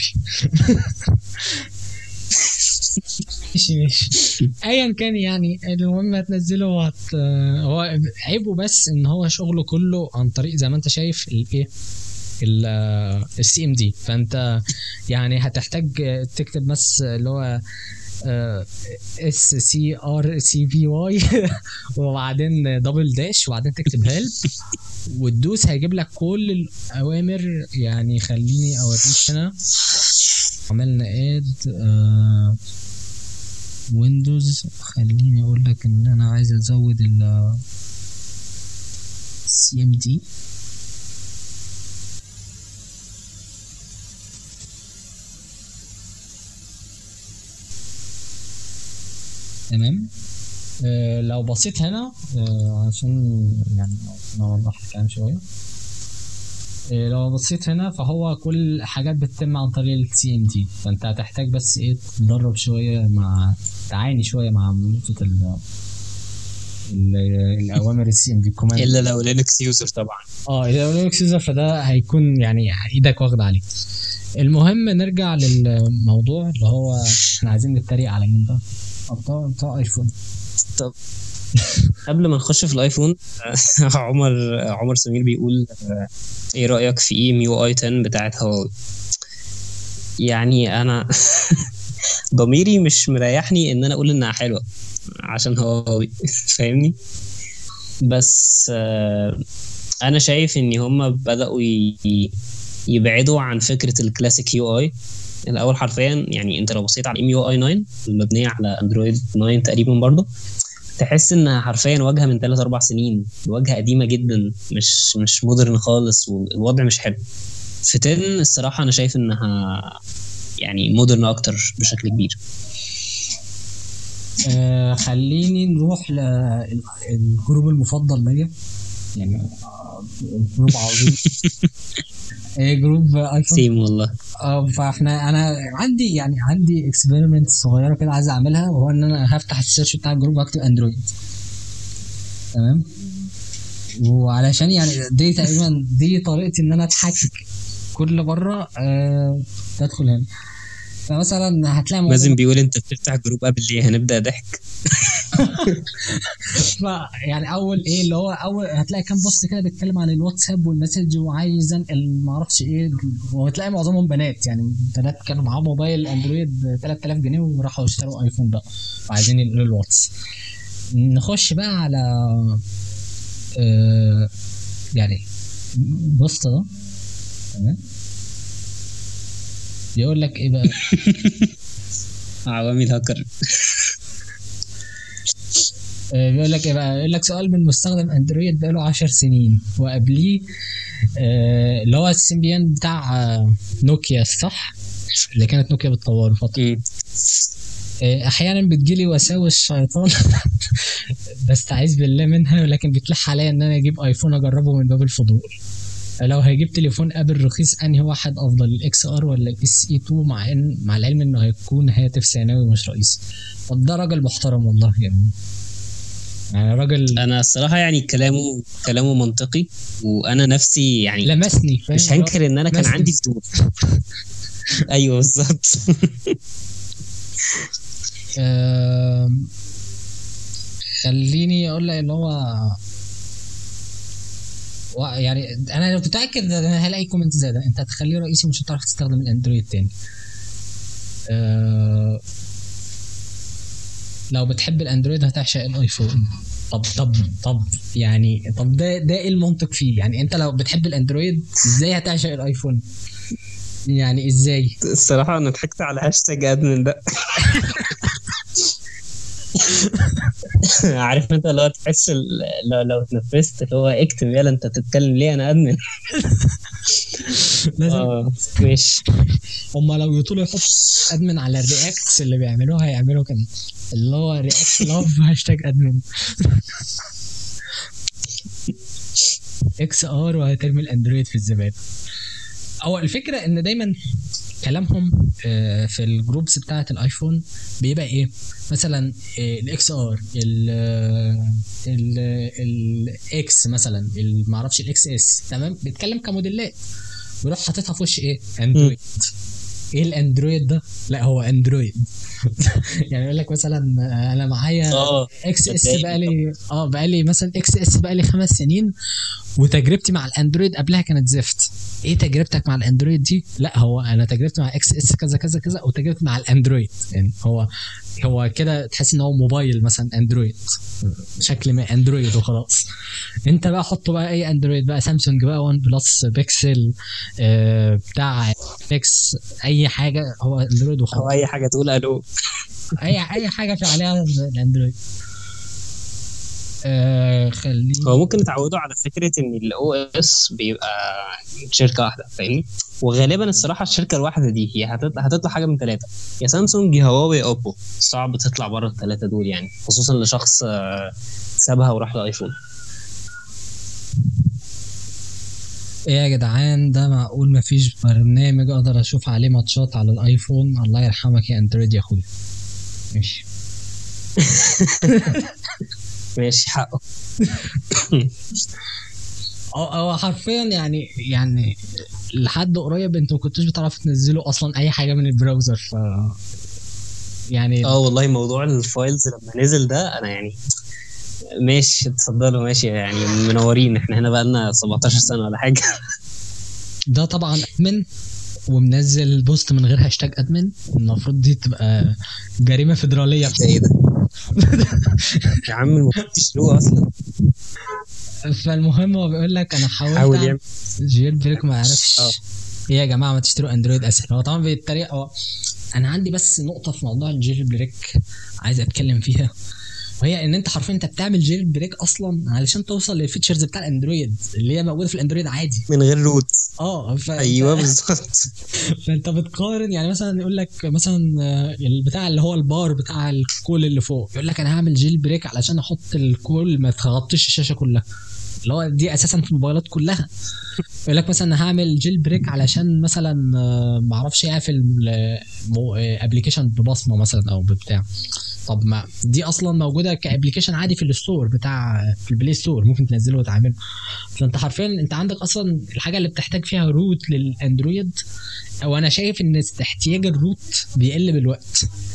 Speaker 1: ماشي ماشي ايا كان يعني المهم هتنزله وهت هو عيبه بس ان هو شغله كله عن طريق زي ما انت شايف الايه السي ام دي فانت يعني هتحتاج تكتب بس اللي هو اس سي ار سي بي واي وبعدين دبل داش وبعدين تكتب هيلب وتدوس هيجيب لك كل الاوامر يعني خليني اوريك هنا عملنا اد ويندوز خليني اقول لك ان انا عايز ازود ال سي ام دي تمام آه لو بصيت هنا آه عشان يعني نوضح الكلام شويه آه لو بصيت هنا فهو كل حاجات بتتم عن طريق السي ام دي فانت هتحتاج بس ايه تدرب شويه مع تعاني شويه مع نقطه ال ال- الاوامر السي ام دي كوماند
Speaker 2: الا لو لينكس يوزر طبعا
Speaker 1: اه اذا لينكس يوزر فده هيكون يعني ايدك واخده عليه المهم نرجع للموضوع اللي هو احنا عايزين نتريق على مين ده بتاع بتاع ايفون
Speaker 2: طب قبل ما نخش في الايفون عمر عمر سمير بيقول آه، ايه رايك في اي ام يو اي 10 بتاعت هواوي يعني انا ضميري مش مريحني ان انا اقول انها حلوه عشان هواوي فاهمني بس آه، انا شايف ان هم بداوا ي- يبعدوا عن فكره الكلاسيك يو اي الاول حرفيا يعني انت لو بصيت على ام يو اي 9 المبنيه على اندرويد 9 تقريبا برضه تحس انها حرفيا واجهه من 3 4 سنين واجهه قديمه جدا مش مش مودرن خالص والوضع مش حلو في 10 الصراحه انا شايف انها يعني مودرن اكتر بشكل كبير
Speaker 1: آه خليني نروح للجروب المفضل ليا يعني آه، جروب عظيم آه، جروب ايفون
Speaker 2: سيم والله
Speaker 1: اه فاحنا انا عندي يعني عندي اكسبيرمنت صغيره كده عايز اعملها وهو ان انا هفتح السيرش بتاع الجروب واكتب اندرويد تمام وعلشان يعني دي تقريبا دي طريقتي ان انا اضحك كل مره آه تدخل هنا فمثلا هتلاقي موضوع-
Speaker 2: مازن بيقول انت بتفتح جروب قبل ليه هنبدا ضحك
Speaker 1: ف يعني اول ايه اللي هو اول هتلاقي كام بوست كده بيتكلم عن الواتساب والمسج وعايز انقل ما اعرفش ايه وهتلاقي معظمهم بنات يعني بنات كانوا معاهم موبايل اندرويد ب 3000 جنيه وراحوا اشتروا ايفون بقى وعايزين ينقلوا الواتس نخش بقى على آه يعني بوست ده تمام بيقول لك ايه بقى
Speaker 2: عوامل هاكر
Speaker 1: آه، بيقول لك ايه بقى يقول لك سؤال من مستخدم اندرويد بقاله 10 سنين وقبليه آه، اللي هو السيمبيان بتاع آه، نوكيا صح اللي كانت نوكيا بتطوره فتره
Speaker 2: مم.
Speaker 1: آه، احيانا بتجيلي وساوس شيطان بستعيذ بالله منها ولكن بتلح عليا ان انا اجيب ايفون اجربه من باب الفضول لو هجيب تليفون ابل رخيص انهي واحد افضل الاكس ار ولا الاس اي 2 مع ان مع العلم انه هيكون هاتف ثانوي مش رئيسي طب ده راجل محترم والله يعني يعني راجل
Speaker 2: انا الصراحه يعني كلامه كلامه منطقي وانا نفسي يعني
Speaker 1: لمسني فاهم
Speaker 2: مش هنكر ان انا كان
Speaker 1: لمسني.
Speaker 2: عندي فضول ايوه بالظبط
Speaker 1: آم، خليني اقول لك اللي هو و- يعني انا لو متاكد ان انا هلاقي كومنت زي ده انت هتخليه رئيسي مش هتعرف تستخدم الاندرويد تاني آه، لو بتحب الاندرويد هتعشق الايفون طب طب طب يعني طب ده ده ايه المنطق فيه يعني انت لو بتحب الاندرويد ازاي هتعشق الايفون يعني ازاي
Speaker 2: الصراحه انا ضحكت على هاشتاج ادمن ده عارف انت لو تحس ال- لو لو اتنفست اللي هو اكتب يلا انت بتتكلم ليه انا ادمن
Speaker 1: لازم
Speaker 2: اه ماشي
Speaker 1: هما لو يطولوا يحط ادمن على الرياكتس اللي بيعملوها هيعملوا كده اللي هو رياكت لاف هاشتاج ادمن اكس ار وهترمي الاندرويد في الزباله هو الفكره ان دايما كلامهم آه، في الجروبس بتاعه الايفون بيبقى ايه مثلا الاكس ار الاكس مثلا ال- معرفش الاكس اس تمام بيتكلم كموديلات ويروح حاططها في وش ايه اندرويد ايه الاندرويد ده لا هو اندرويد يعني يقول لك مثلا انا معايا
Speaker 2: اه
Speaker 1: اكس اس
Speaker 2: بتضايق
Speaker 1: بقالي اه بقالي مثلا اكس اس بقالي خمس سنين وتجربتي مع الاندرويد قبلها كانت زفت ايه تجربتك مع الاندرويد دي لا هو انا تجربتي مع اكس اس كذا كذا كذا وتجربتي مع الاندرويد يعني هو هو كده تحس ان هو موبايل مثلا اندرويد شكل ما اندرويد وخلاص انت بقى حطه بقى اي اندرويد بقى سامسونج بقى وان بلس بيكسل آه بتاع اكس اي حاجه هو اندرويد وخلاص
Speaker 2: او اي حاجه تقول الو
Speaker 1: اي اي حاجه في عليها الاندرويد آه خليني
Speaker 2: هو ممكن يتعودوا على فكره ان الاو اس بيبقى شركه واحده فاهمني وغالبا الصراحه الشركه الواحده دي هي هتطلع هتطلع حاجه من ثلاثه يا سامسونج يا هواوي يا اوبو صعب تطلع بره الثلاثه دول يعني خصوصا لشخص آه، سابها وراح لايفون
Speaker 1: ايه يا جدعان ده معقول مفيش برنامج اقدر اشوف عليه ماتشات على الايفون الله يرحمك يا اندرويد يا اخويا ماشي
Speaker 2: ماشي حقه
Speaker 1: هو هو حرفيا يعني يعني لحد قريب انتوا ما كنتوش بتعرفوا تنزلوا اصلا اي حاجه من البراوزر ف يعني
Speaker 2: اه والله موضوع الفايلز لما نزل ده انا يعني ماشي اتفضلوا ماشي يعني منورين احنا هنا بقالنا 17 سنه ولا حاجه
Speaker 1: ده طبعا ادمن ومنزل بوست من غير هاشتاج ادمن المفروض دي تبقى جريمه فيدراليه
Speaker 2: ده ايه ده؟ يا عم المفروض تشتروه اصلا
Speaker 1: فالمهم هو بيقول لك انا حاولت
Speaker 2: حاول
Speaker 1: أعمل
Speaker 2: يعمل
Speaker 1: جيل بريك ما عرفش
Speaker 2: اه.
Speaker 1: ايه يا جماعه ما تشتروا اندرويد اسهل هو طبعا بيتريق هو انا عندي بس نقطه في موضوع الجيل بريك عايز اتكلم فيها وهي ان انت حرفيا انت بتعمل جيل بريك اصلا علشان توصل للفيتشرز بتاع الاندرويد اللي هي موجوده في الاندرويد عادي
Speaker 2: من غير روت
Speaker 1: اه ف...
Speaker 2: ايوه بالظبط
Speaker 1: فانت بتقارن يعني مثلا يقول لك مثلا آه، البتاع اللي هو البار بتاع الكول اللي فوق يقول لك انا هعمل جيل بريك علشان احط الكول ما تغطيش الشاشه كلها اللي هو دي اساسا في الموبايلات كلها يقول لك مثلا أنا هعمل جيل بريك علشان مثلا آه، ما اعرفش اقفل ابلكيشن ببصمه مثلا او ببتاع طب ما دي اصلا موجوده كابلكيشن عادي في الستور بتاع في البلاي ستور ممكن تنزله وتعمله فانت حرفيا انت عندك اصلا الحاجه اللي بتحتاج فيها روت للاندرويد وانا شايف ان احتياج الروت بيقل بالوقت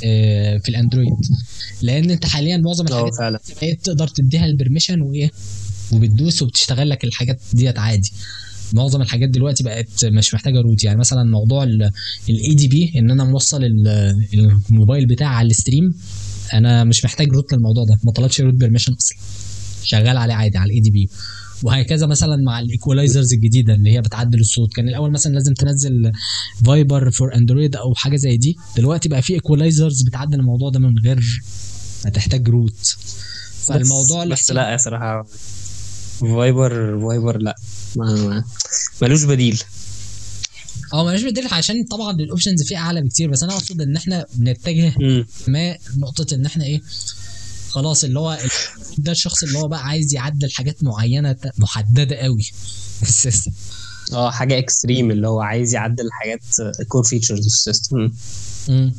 Speaker 1: آه، في الاندرويد لان انت حاليا معظم
Speaker 2: اه
Speaker 1: الحاجات
Speaker 2: فعلا
Speaker 1: بقيت تقدر تديها البرميشن وايه وبتدوس وبتشتغل لك الحاجات ديت عادي معظم الحاجات دلوقتي بقت مش محتاجه روت يعني مثلا موضوع الاي دي بي ان انا موصل ال- الموبايل بتاعي على الستريم انا مش محتاج روت للموضوع ده ما طلبش روت بيرميشن اصلا شغال عليه عادي على الاي دي بي وهكذا مثلا مع الايكولايزرز الجديده اللي هي بتعدل الصوت كان الاول مثلا لازم تنزل فايبر فور اندرويد او حاجه زي دي دلوقتي بقى في ايكولايزرز بتعدل الموضوع ده من غير ما تحتاج روت فالموضوع
Speaker 2: بس, بس لا يا صراحه فايبر فايبر لا ما ما- ملوش بديل
Speaker 1: هو مش بديل عشان طبعا الاوبشنز فيه اعلى بكتير بس انا اقصد ان احنا بنتجه
Speaker 2: مم.
Speaker 1: ما نقطه ان احنا ايه خلاص اللي هو ده الشخص اللي هو بقى عايز يعدل حاجات معينه محدده قوي في السيستم
Speaker 2: اه حاجه اكستريم اللي هو عايز يعدل حاجات كور فيتشرز في السيستم
Speaker 1: مم.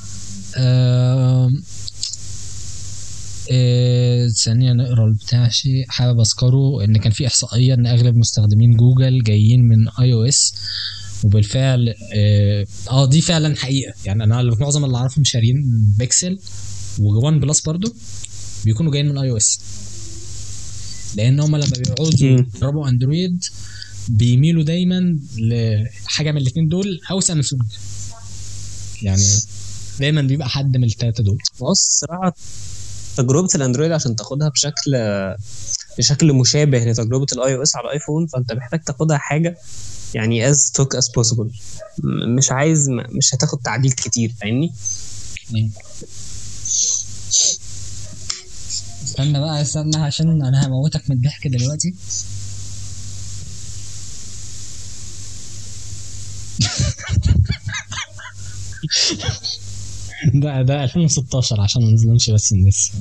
Speaker 1: آم، آه، ثانية نقرا البتاع شيء حابب اذكره ان كان في احصائية ان اغلب مستخدمين جوجل جايين من اي او اس وبالفعل اه آه، دي فعلا حقيقة يعني انا معظم اللي اعرفهم شارين بيكسل وون بلس برضو بيكونوا جايين من اي او اس لان هم لما بيعوزوا
Speaker 2: مم.
Speaker 1: يجربوا اندرويد بيميلوا دايما لحاجة من الاثنين دول او سامسونج يعني دايما بيبقى حد من الثلاثة دول
Speaker 2: بص صراحه تجربه الاندرويد عشان تاخدها بشكل بشكل مشابه لتجربه الاي او اس على الايفون فانت محتاج تاخدها حاجه يعني as stock as possible م- مش عايز م- مش هتاخد تعديل كتير فاهمني
Speaker 1: استنى بقى استنى عشان انا هموتك من الضحك دلوقتي ده ده 2016 عشان ما نظلمش بس الناس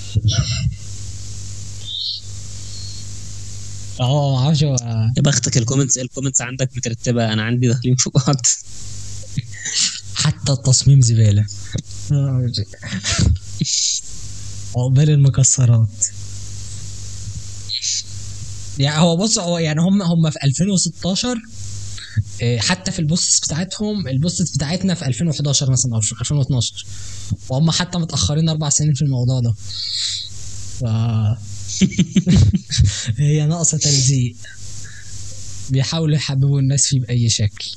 Speaker 1: اه ما اعرفش هو
Speaker 2: يا بختك الكومنتس الكومنتس عندك مترتبه انا عندي داخلين في بعض
Speaker 1: حتى التصميم زباله عقبال المكسرات يعني هو بص هو يعني هم هم في 2016 آه، حتى في البوستس بتاعتهم البوستس بتاعتنا في 2011 مثلا او 2012 وهم حتى متاخرين اربع سنين في الموضوع ده ف هي ناقصه تلزيق بيحاولوا يحببوا الناس فيه باي شكل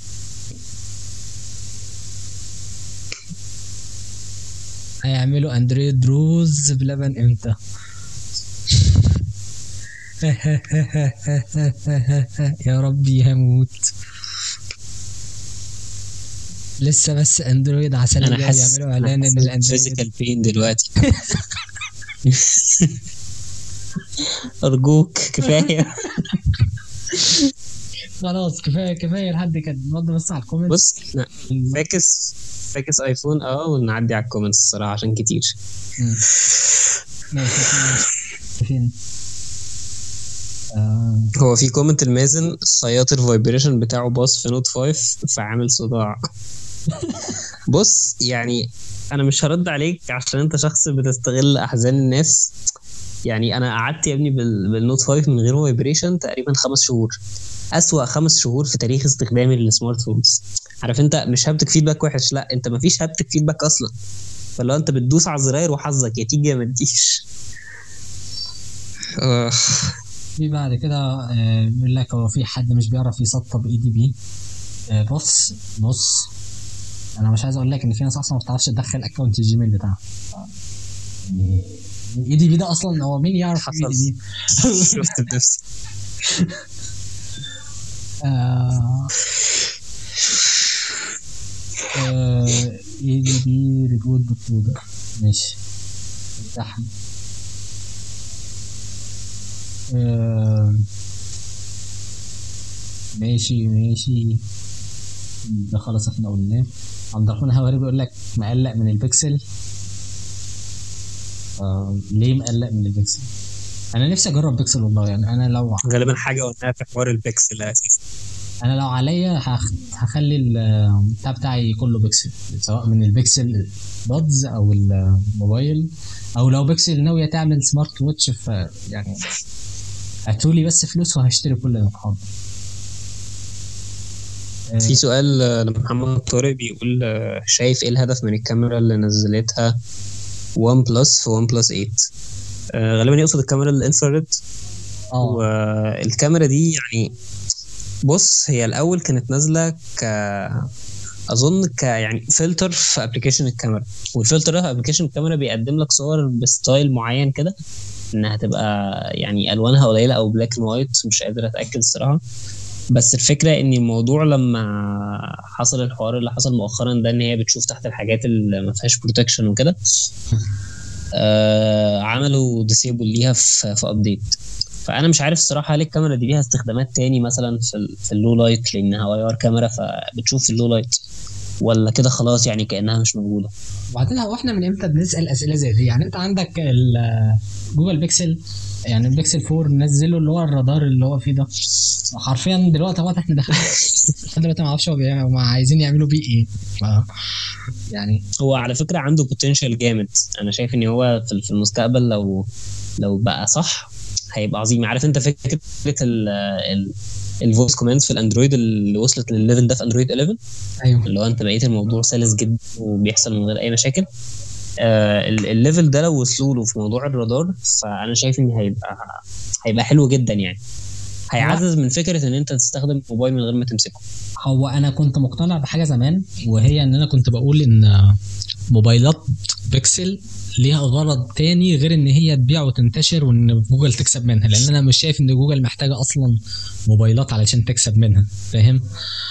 Speaker 1: هيعملوا اندرويد روز بلبن امتى يا ربي هموت لسه بس اندرويد عسل
Speaker 2: انا
Speaker 1: اللي
Speaker 2: حاسس
Speaker 1: بيعملوا اعلان ان الاندرويد
Speaker 2: فيزيكال بين دلوقتي ارجوك كفايه
Speaker 1: خلاص كفايه كفايه لحد كده نرد بس على الكومنت
Speaker 2: بص لا، فاكس فاكس ايفون اه ونعدي على الكومنتس الصراحه عشان كتير
Speaker 1: ماشي ماشي. فين آه،
Speaker 2: هو في كومنت المازن خياط الفايبريشن بتاعه باص في نوت 5 فعامل صداع بص يعني انا مش هرد عليك عشان انت شخص بتستغل احزان الناس يعني انا قعدت يا ابني بال- بالنوت 5 من غير فايبريشن تقريبا خمس شهور اسوأ خمس شهور في تاريخ استخدامي للسمارت فونز عارف انت مش هابتك فيدباك وحش لا انت مفيش هابتك فيدباك اصلا فلو انت بتدوس على الزراير وحظك يا تيجي يا ما تجيش آه.
Speaker 1: في بعد كده آه، بيقول لك هو في حد مش بيعرف يسطب اي دي بي بص بص انا مش عايز اقول لك ان في ناس اصلا ما بتعرفش تدخل اكونت الجيميل بتاعها الاي دي بي ده اصلا هو مين يعرف
Speaker 2: حصل.
Speaker 1: اي دي بي
Speaker 2: شفت بنفسي
Speaker 1: اي دي بي ريبوت بوتلودر ماشي افتحها آه، ماشي ماشي ده خلاص احنا قلناه عبد الرحمن هواري بيقول لك مقلق من البكسل آه ليه مقلق من البكسل؟ انا نفسي اجرب بيكسل والله يعني انا لو
Speaker 2: غالبا حاجه قلناها في حوار البكسل اساسا
Speaker 1: انا لو عليا هخ- هخلي البتاع بتاعي كله بيكسل سواء من البيكسل بادز او الموبايل او لو بيكسل ناويه تعمل سمارت ووتش ف يعني هاتولي بس فلوس وهشتري كل ده حاضر
Speaker 2: في سؤال آه، لمحمد طارق بيقول آه، شايف ايه الهدف من الكاميرا اللي نزلتها ون بلس في ون بلس 8 آه، غالبا يقصد الكاميرا الانفراريد
Speaker 1: اه
Speaker 2: والكاميرا دي يعني بص هي الاول كانت نازله ك اظن ك يعني فلتر في ابلكيشن الكاميرا والفلتر ده في ابلكيشن الكاميرا بيقدم لك صور بستايل معين كده انها تبقى يعني الوانها قليله او بلاك اند وايت مش قادر اتاكد الصراحه بس الفكره ان الموضوع لما حصل الحوار اللي حصل مؤخرا ده ان هي بتشوف تحت الحاجات اللي ما فيهاش بروتكشن وكده آه عملوا ديسيبل ليها في في ابديت فانا مش عارف الصراحه هل الكاميرا دي ليها استخدامات تاني مثلا في ال في اللو لايت لانها واي ار كاميرا فبتشوف اللو لايت ولا كده خلاص يعني كانها مش موجوده
Speaker 1: وبعدين هو احنا من امتى بنسال اسئله زي دي يعني انت عندك ال- جوجل بيكسل يعني البيكسل 4 نزلوا اللي هو الرادار اللي هو فيه ده حرفيا دلوقتي اهوت احنا داخلين لحد دلوقتي ما اعرفش هو بيعمل- هم عايزين يعملوا بيه ايه ف- يعني
Speaker 2: هو على فكره عنده بوتنشال جامد انا شايف ان هو في في المستقبل لو لو بقى صح هيبقى عظيم عارف انت فكره ال ال الفويس كوماندز في الاندرويد اللي وصلت للليفل ده في اندرويد 11
Speaker 1: ايوه
Speaker 2: اللي هو انت بقيت الموضوع سلس جدا وبيحصل من غير اي مشاكل آه ال- الليفل ده لو وصلوا له في موضوع الرادار فانا شايف ان هيبقى هيبقى حلو جدا يعني هيعزز من فكره ان انت تستخدم موبايل من غير ما تمسكه
Speaker 1: هو انا كنت مقتنع بحاجه زمان وهي ان انا كنت بقول ان موبايلات بيكسل ليها غرض تاني غير ان هي تبيع وتنتشر وان جوجل تكسب منها لان انا مش شايف ان جوجل محتاجه اصلا موبايلات علشان تكسب منها فاهم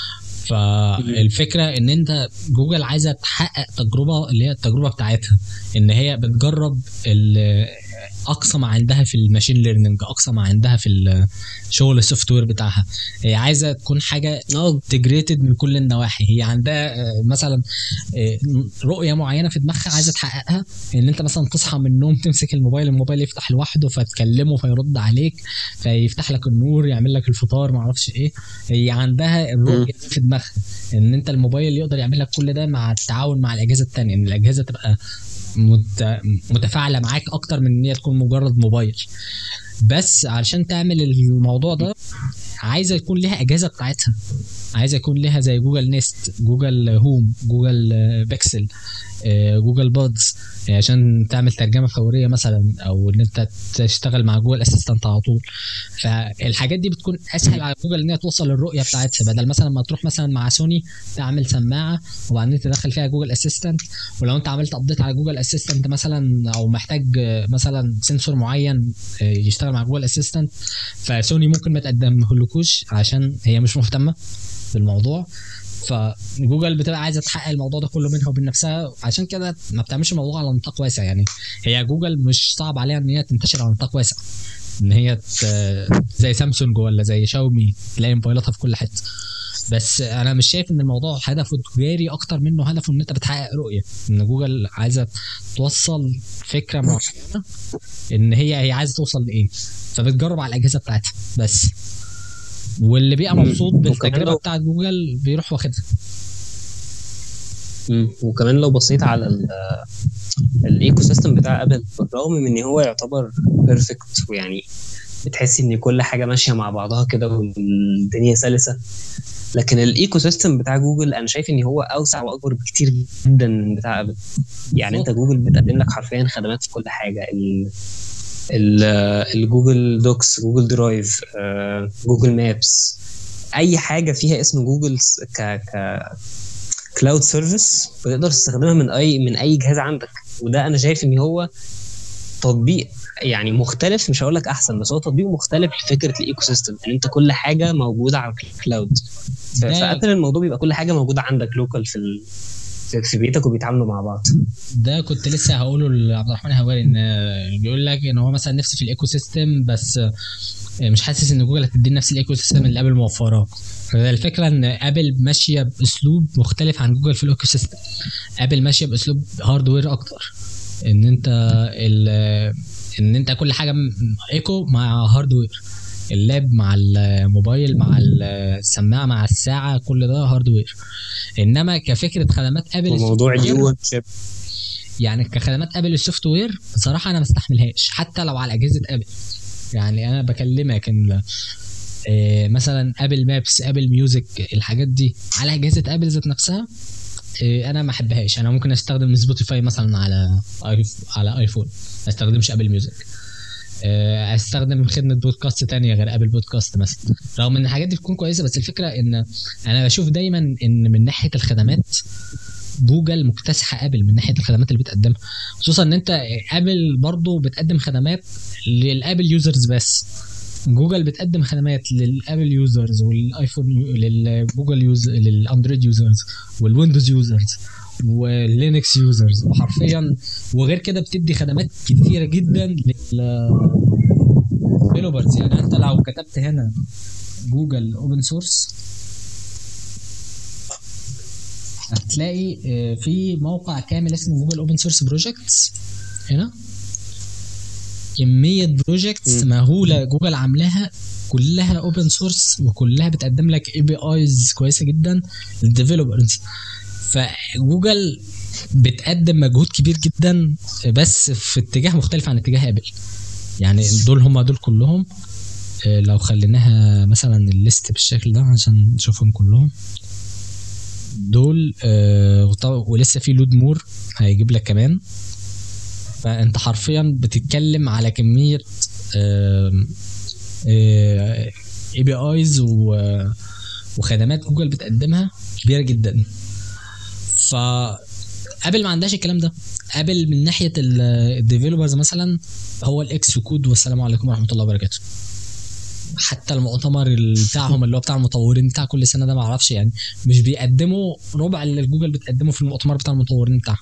Speaker 1: فالفكره ان انت جوجل عايزه تحقق تجربه اللي هي التجربه بتاعتها ان هي بتجرب ال- اقصى ما عندها في الماشين ليرنينج اقصى ما عندها في الشغل السوفت وير بتاعها هي عايزه تكون حاجه
Speaker 2: اه
Speaker 1: انتجريتد من كل النواحي هي عندها آه، مثلا آه، رؤيه معينه في دماغها عايزه تحققها ان انت مثلا تصحى من النوم تمسك الموبايل الموبايل يفتح لوحده فتكلمه فيرد عليك فيفتح لك النور يعمل لك الفطار ما اعرفش ايه هي عندها الرؤيه دي في دماغها ان انت الموبايل يقدر يعمل لك كل ده مع التعاون مع الاجهزه التانية ان الاجهزه تبقى مت- متفاعله معاك اكتر من ان هي تكون مجرد موبايل بس علشان تعمل الموضوع ده عايزه يكون لها اجهزه بتاعتها عايزه يكون لها زي جوجل نيست جوجل هوم جوجل آه، بيكسل آه، جوجل بادز آه، عشان تعمل ترجمه فوريه مثلا او ان انت تشتغل مع جوجل اسيستنت على طول فالحاجات دي بتكون اسهل على جوجل ان هي توصل للرؤيه بتاعتها بدل مثلا ما تروح مثلا مع سوني تعمل سماعه وبعدين تدخل فيها جوجل اسيستنت ولو انت عملت ابديت على جوجل اسيستنت مثلا او محتاج آه، مثلا سنسور معين آه، يشتغل مع جوجل اسيستنت فسوني ممكن ما تقدمهولكوش عشان هي مش مهتمه بالموضوع فجوجل بتبقى عايزه تحقق الموضوع ده كله منها وبين نفسها عشان كده ما بتعملش الموضوع على نطاق واسع يعني هي جوجل مش صعب عليها ان هي تنتشر على نطاق واسع ان هي ت- زي سامسونج ولا زي شاومي تلاقي موبايلاتها في كل حته بس انا مش شايف ان الموضوع هدفه تجاري اكتر منه هدفه ان انت بتحقق رؤيه ان جوجل عايزه توصل فكره معينه ان هي هي عايزه توصل لايه فبتجرب على الاجهزه بتاعتها بس واللي بيبقى
Speaker 2: مم.
Speaker 1: مبسوط
Speaker 2: وكمان
Speaker 1: بالتجربه
Speaker 2: لو-
Speaker 1: بتاعت جوجل بيروح واخدها
Speaker 2: مم. وكمان لو بصيت على ال- الايكو سيستم بتاع ابل بالرغم من ان هو يعتبر بيرفكت ويعني بتحس ان كل حاجه ماشيه مع بعضها كده والدنيا سلسه لكن الايكو سيستم بتاع جوجل انا شايف ان هو اوسع واكبر بكتير جدا من بتاع ابل يعني انت جوجل بتقدم لك حرفيا خدمات في كل حاجه ال ال- الجوجل دوكس جوجل درايف آه، جوجل مابس اي حاجه فيها اسم جوجل س- ك ك كلاود سيرفيس بتقدر تستخدمها من اي من اي جهاز عندك وده انا شايف ان هو تطبيق يعني مختلف مش هقول لك احسن بس هو تطبيق مختلف لفكره الايكو سيستم ان انت كل حاجه موجوده على الكلاود ف-
Speaker 1: ده-
Speaker 2: فابل الموضوع بيبقى كل حاجه موجوده عندك لوكال في ال... في- في بيتك وبيتعاملوا مع بعض
Speaker 1: ده كنت لسه هقوله لعبد الرحمن هواري ان بيقول لك ان هو مثلا نفسه في الايكو سيستم بس مش حاسس ان جوجل هتدي نفس الايكو سيستم اللي ابل موفراه فالفكره ان ابل ماشيه باسلوب مختلف عن جوجل في الايكو سيستم ابل ماشيه باسلوب هاردوير اكتر ان انت ال- ان انت كل حاجه م- ايكو مع هاردوير اللاب مع الموبايل مع السماعه مع الساعه كل ده هاردوير انما كفكره خدمات ابل
Speaker 2: وموضوع
Speaker 1: السوفت وير-
Speaker 2: اليو شيب
Speaker 1: يعني كخدمات ابل السوفت وير بصراحه انا ما استحملهاش حتى لو على اجهزه ابل يعني انا بكلمك ان آه، مثلا ابل مابس ابل ميوزك الحاجات دي على اجهزه ابل ذات نفسها آه، انا ما احبهاش انا ممكن استخدم سبوتيفاي مثلا على آيف- على ايفون ما استخدمش ابل ميوزك آه، استخدم خدمه بودكاست تانية غير ابل بودكاست مثلا رغم ان الحاجات دي بتكون كويسه بس الفكره ان انا بشوف دايما ان من ناحيه الخدمات جوجل مكتسحه ابل من ناحيه الخدمات اللي بتقدمها خصوصا ان انت ابل برضو بتقدم خدمات للابل يوزرز بس جوجل بتقدم خدمات للابل يوزرز والايفون للجوجل يوز للاندرويد يوزرز والويندوز يوزرز واللينكس يوزرز وحرفيا وغير كده بتدي خدمات كتيره جدا لل ديفلوبرز يعني انت لو كتبت هنا جوجل اوبن سورس هتلاقي آه، في موقع كامل اسمه جوجل اوبن سورس بروجكتس هنا كميه بروجكتس
Speaker 2: مم.
Speaker 1: مهوله جوجل عاملاها كلها اوبن سورس وكلها بتقدم لك اي بي ايز كويسه جدا للديفلوبرز فجوجل بتقدم مجهود كبير جدا بس في اتجاه مختلف عن اتجاه ابل يعني دول هم دول كلهم آه، لو خليناها مثلا الليست بالشكل ده عشان نشوفهم كلهم دول آه، وط- ولسه في لود مور هيجيب لك كمان فانت حرفيا بتتكلم على كميه اي بي ايز وخدمات جوجل بتقدمها كبيره جدا ف ابل ما عندهاش الكلام ده ابل من ناحيه الديفيلوبرز مثلا هو الاكس وكود والسلام عليكم ورحمه الله وبركاته حتى المؤتمر ال- بتاعهم اللي هو بتاع المطورين بتاع كل سنه ده ما اعرفش يعني مش بيقدموا ربع اللي جوجل بتقدمه في المؤتمر بتاع المطورين بتاعهم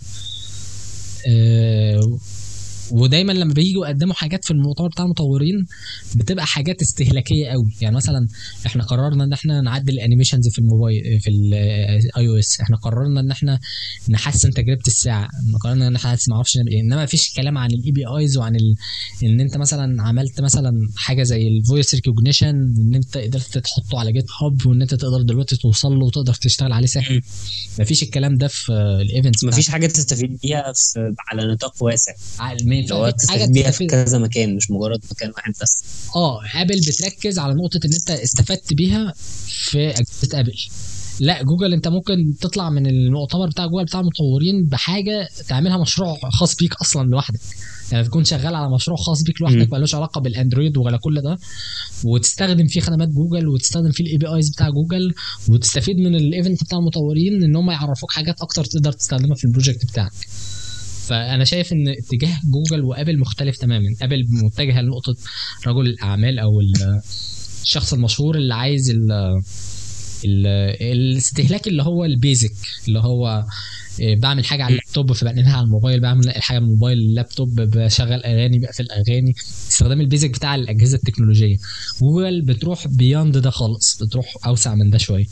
Speaker 1: آه، ودايما لما بييجوا يقدموا حاجات في المؤتمر بتاع المطورين بتبقى حاجات استهلاكيه قوي يعني مثلا احنا قررنا ان احنا نعدل الانيميشنز في الموبايل في الاي او اس احنا قررنا ان احنا نحسن تجربه الساعه قررنا ان احنا نحسن ما اعرفش نعمل إيه. انما مفيش كلام عن الاي بي ايز وعن ال... ان انت مثلا عملت مثلا حاجه زي الفويس ريكوجنيشن ان انت قدرت تحطه على جيت هاب وان انت تقدر دلوقتي توصل له وتقدر تشتغل عليه سهل مفيش الكلام ده في الايفنتس
Speaker 2: مفيش حاجه تستفيد بيها في على نطاق واسع
Speaker 1: ما
Speaker 2: اللي هو
Speaker 1: ينفعش حاجه
Speaker 2: تستفيد بيها في
Speaker 1: تستفيد
Speaker 2: كذا مكان مش مجرد مكان واحد بس
Speaker 1: اه ابل بتركز على نقطه ان انت استفدت بيها في اجهزه ابل لا جوجل انت ممكن تطلع من المؤتمر بتاع جوجل بتاع المطورين بحاجه تعملها مشروع خاص بيك اصلا لوحدك يعني تكون شغال على مشروع خاص بيك لوحدك
Speaker 2: مم.
Speaker 1: ملوش علاقه بالاندرويد ولا كل ده وتستخدم فيه خدمات جوجل وتستخدم فيه الاي بي ايز بتاع جوجل وتستفيد من الايفنت بتاع المطورين ان هم يعرفوك حاجات اكتر تقدر تستخدمها في البروجكت بتاعك فانا شايف ان اتجاه جوجل وابل مختلف تماما ابل متجهه لنقطه رجل الاعمال او ال- الشخص المشهور اللي عايز ال ال الاستهلاك اللي هو البيزك اللي هو إيه، بعمل حاجه على اللابتوب فبنقلها على الموبايل بعمل الحاجه من الموبايل لللابتوب بشغل اغاني بقفل الاغاني استخدام البيزك بتاع الاجهزه التكنولوجيه جوجل بتروح بياند ده خالص بتروح اوسع من ده شويه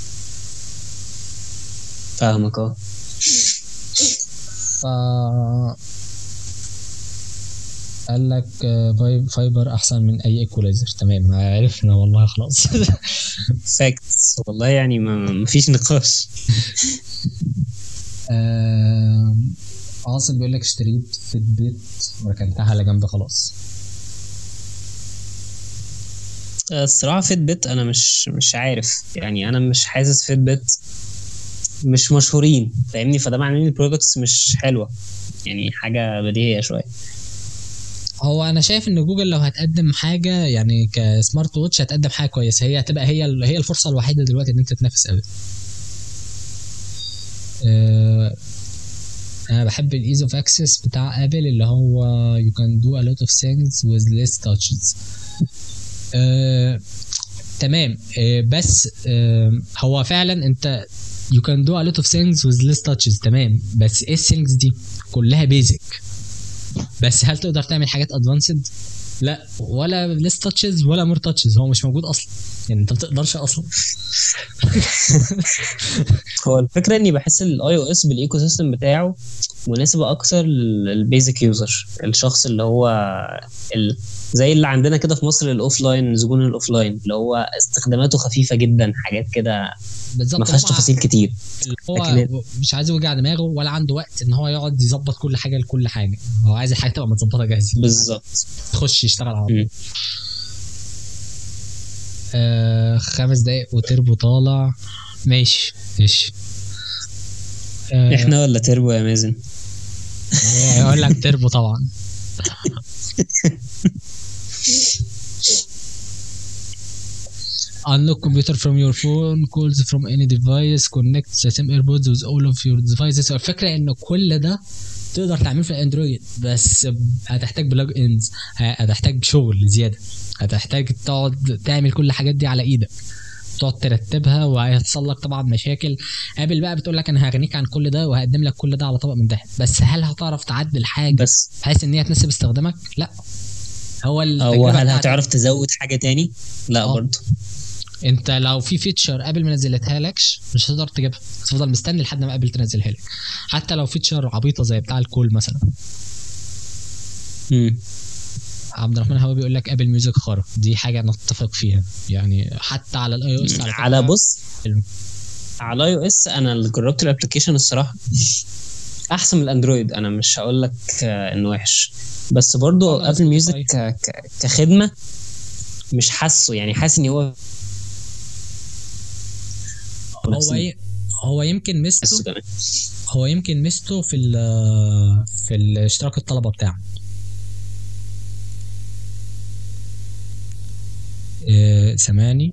Speaker 2: فاهمك اه
Speaker 1: ف قال لك آه، فاي- فايبر احسن من اي ايكولايزر تمام عرفنا والله خلاص
Speaker 2: فاكتس والله يعني ما ما فيش نقاش
Speaker 1: آم، عاصم بيقول لك اشتريت فيت بيت وركنتها على جنب خلاص
Speaker 2: الصراحه فيت بت انا مش مش عارف يعني انا مش حاسس فيت بت مش مشهورين فاهمني فده معناه ان البرودكتس مش حلوه يعني حاجه بديهيه شويه
Speaker 1: هو انا شايف ان جوجل لو هتقدم حاجه يعني كسمارت ووتش هتقدم حاجه كويسه هي هتبقى هي هي الفرصه الوحيده دلوقتي ان انت تنافس ابل آه، انا بحب الايز اوف اكسس بتاع ابل اللي هو you can do a lot of things with less touches آه، تمام آه، بس آه، هو فعلا انت you can do a lot of things with less touches تمام بس ايه الثينجز دي كلها بيزك بس هل تقدر تعمل حاجات ادفانسد لا ولا ليس تاتشز ولا مور تاتشز هو مش موجود اصلا يعني انت ما بتقدرش اصلا
Speaker 2: هو الفكره اني بحس الاي او اس بالايكو سيستم بتاعه مناسب اكتر للبيزك يوزر الشخص اللي هو ال... زي اللي عندنا كده في مصر الاوف لاين زبون الاوف لاين اللي هو استخداماته خفيفه جدا حاجات كده
Speaker 1: بالظبط
Speaker 2: ما فيهاش
Speaker 1: هو
Speaker 2: تفاصيل كتير
Speaker 1: اللي هو
Speaker 2: لكن-
Speaker 1: مش عايز يوجع دماغه ولا عنده وقت ان هو يقعد يظبط كل حاجه لكل حاجه هو عايز الحاجه تبقى متظبطه جاهزه
Speaker 2: بالظبط
Speaker 1: تخش يشتغل على طول
Speaker 2: مم.
Speaker 1: آه خمس دقايق وتربو طالع ماشي ماشي آه
Speaker 2: احنا ولا تربو يا مازن
Speaker 1: اقول لك تربو طبعا Unlock computer from your phone, calls from any device, connect the same AirPods with all of your devices. الفكرة إن كل ده تقدر تعمله في الاندرويد بس هتحتاج بلاج انز هتحتاج شغل زيادة هتحتاج تقعد تعمل كل الحاجات دي على ايدك تقعد ترتبها وهيحصل لك طبعا مشاكل ابل بقى بتقول لك انا هغنيك عن كل ده وهقدم لك كل ده على طبق من ذهب بس هل هتعرف تعدل حاجه
Speaker 2: بس
Speaker 1: بحيث ان هي تناسب استخدامك لا هو
Speaker 2: او
Speaker 1: التجربة
Speaker 2: هل
Speaker 1: بتاعت-
Speaker 2: هتعرف تزود حاجه تاني لا
Speaker 1: آه.
Speaker 2: برضه
Speaker 1: انت لو في فيتشر قبل ما نزلتها لكش مش هتقدر تجيبها هتفضل مستني لحد ما قبل تنزلها لك حتى لو فيتشر عبيطه زي بتاع الكول مثلا
Speaker 2: مم.
Speaker 1: عبد الرحمن هو بيقول لك ابل ميوزك خرا دي حاجه نتفق فيها يعني حتى على الاي او اس
Speaker 2: على بص
Speaker 1: حلو.
Speaker 2: على اي او اس انا اللي جربت الابلكيشن الصراحه احسن من الاندرويد انا مش هقول لك آه، انه وحش بس برضو
Speaker 1: آه،
Speaker 2: ابل ميوزك
Speaker 1: طيب.
Speaker 2: ك- ك- كخدمه مش حاسه يعني حاسس ان هو
Speaker 1: هو ي... هو يمكن
Speaker 2: حاسه
Speaker 1: ميزته
Speaker 2: كمان
Speaker 1: هو يمكن ميزته في ال في الاشتراك الطلبه بتاعه إيه، سامعني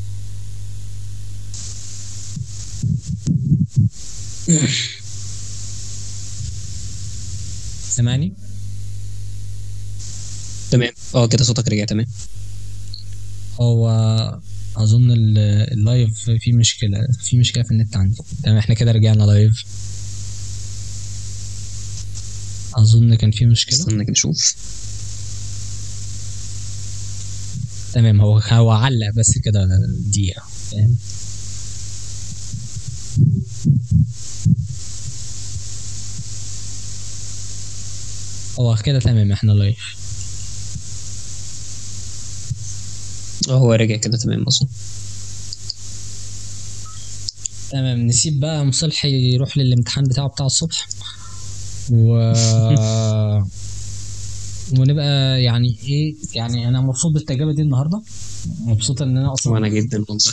Speaker 1: سامعني
Speaker 2: تمام اه كده صوتك رجع تمام
Speaker 1: هو اظن ال- اللايف فيه مشكله في مشكله في النت عندي تمام احنا كده رجعنا لايف اظن كان في مشكله
Speaker 2: استنى كده نشوف
Speaker 1: تمام هو هو علق بس كده دقيقه فاهم هو كده تمام احنا لايف
Speaker 2: اه هو رجع كده تمام اصلا
Speaker 1: تمام نسيب بقى مصلحي يروح للامتحان بتاعه بتاع الصبح و ونبقى يعني ايه يعني انا مبسوط بالتجربه دي النهارده مبسوط ان انا اصلا
Speaker 2: وانا جدا والله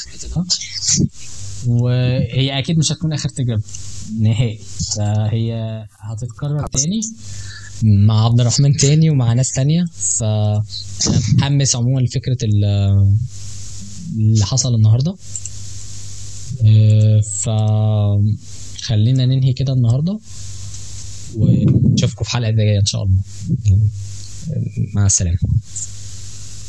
Speaker 1: وهي اكيد مش هتكون اخر تجربه نهائي فهي هتتكرر تاني مع عبد الرحمن تاني ومع ناس تانية فانا متحمس عموما لفكره ال- اللي حصل النهارده آه، فخلينا ننهي كده النهارده ونشوفكم في حلقه جايه ان شاء الله مع السلامه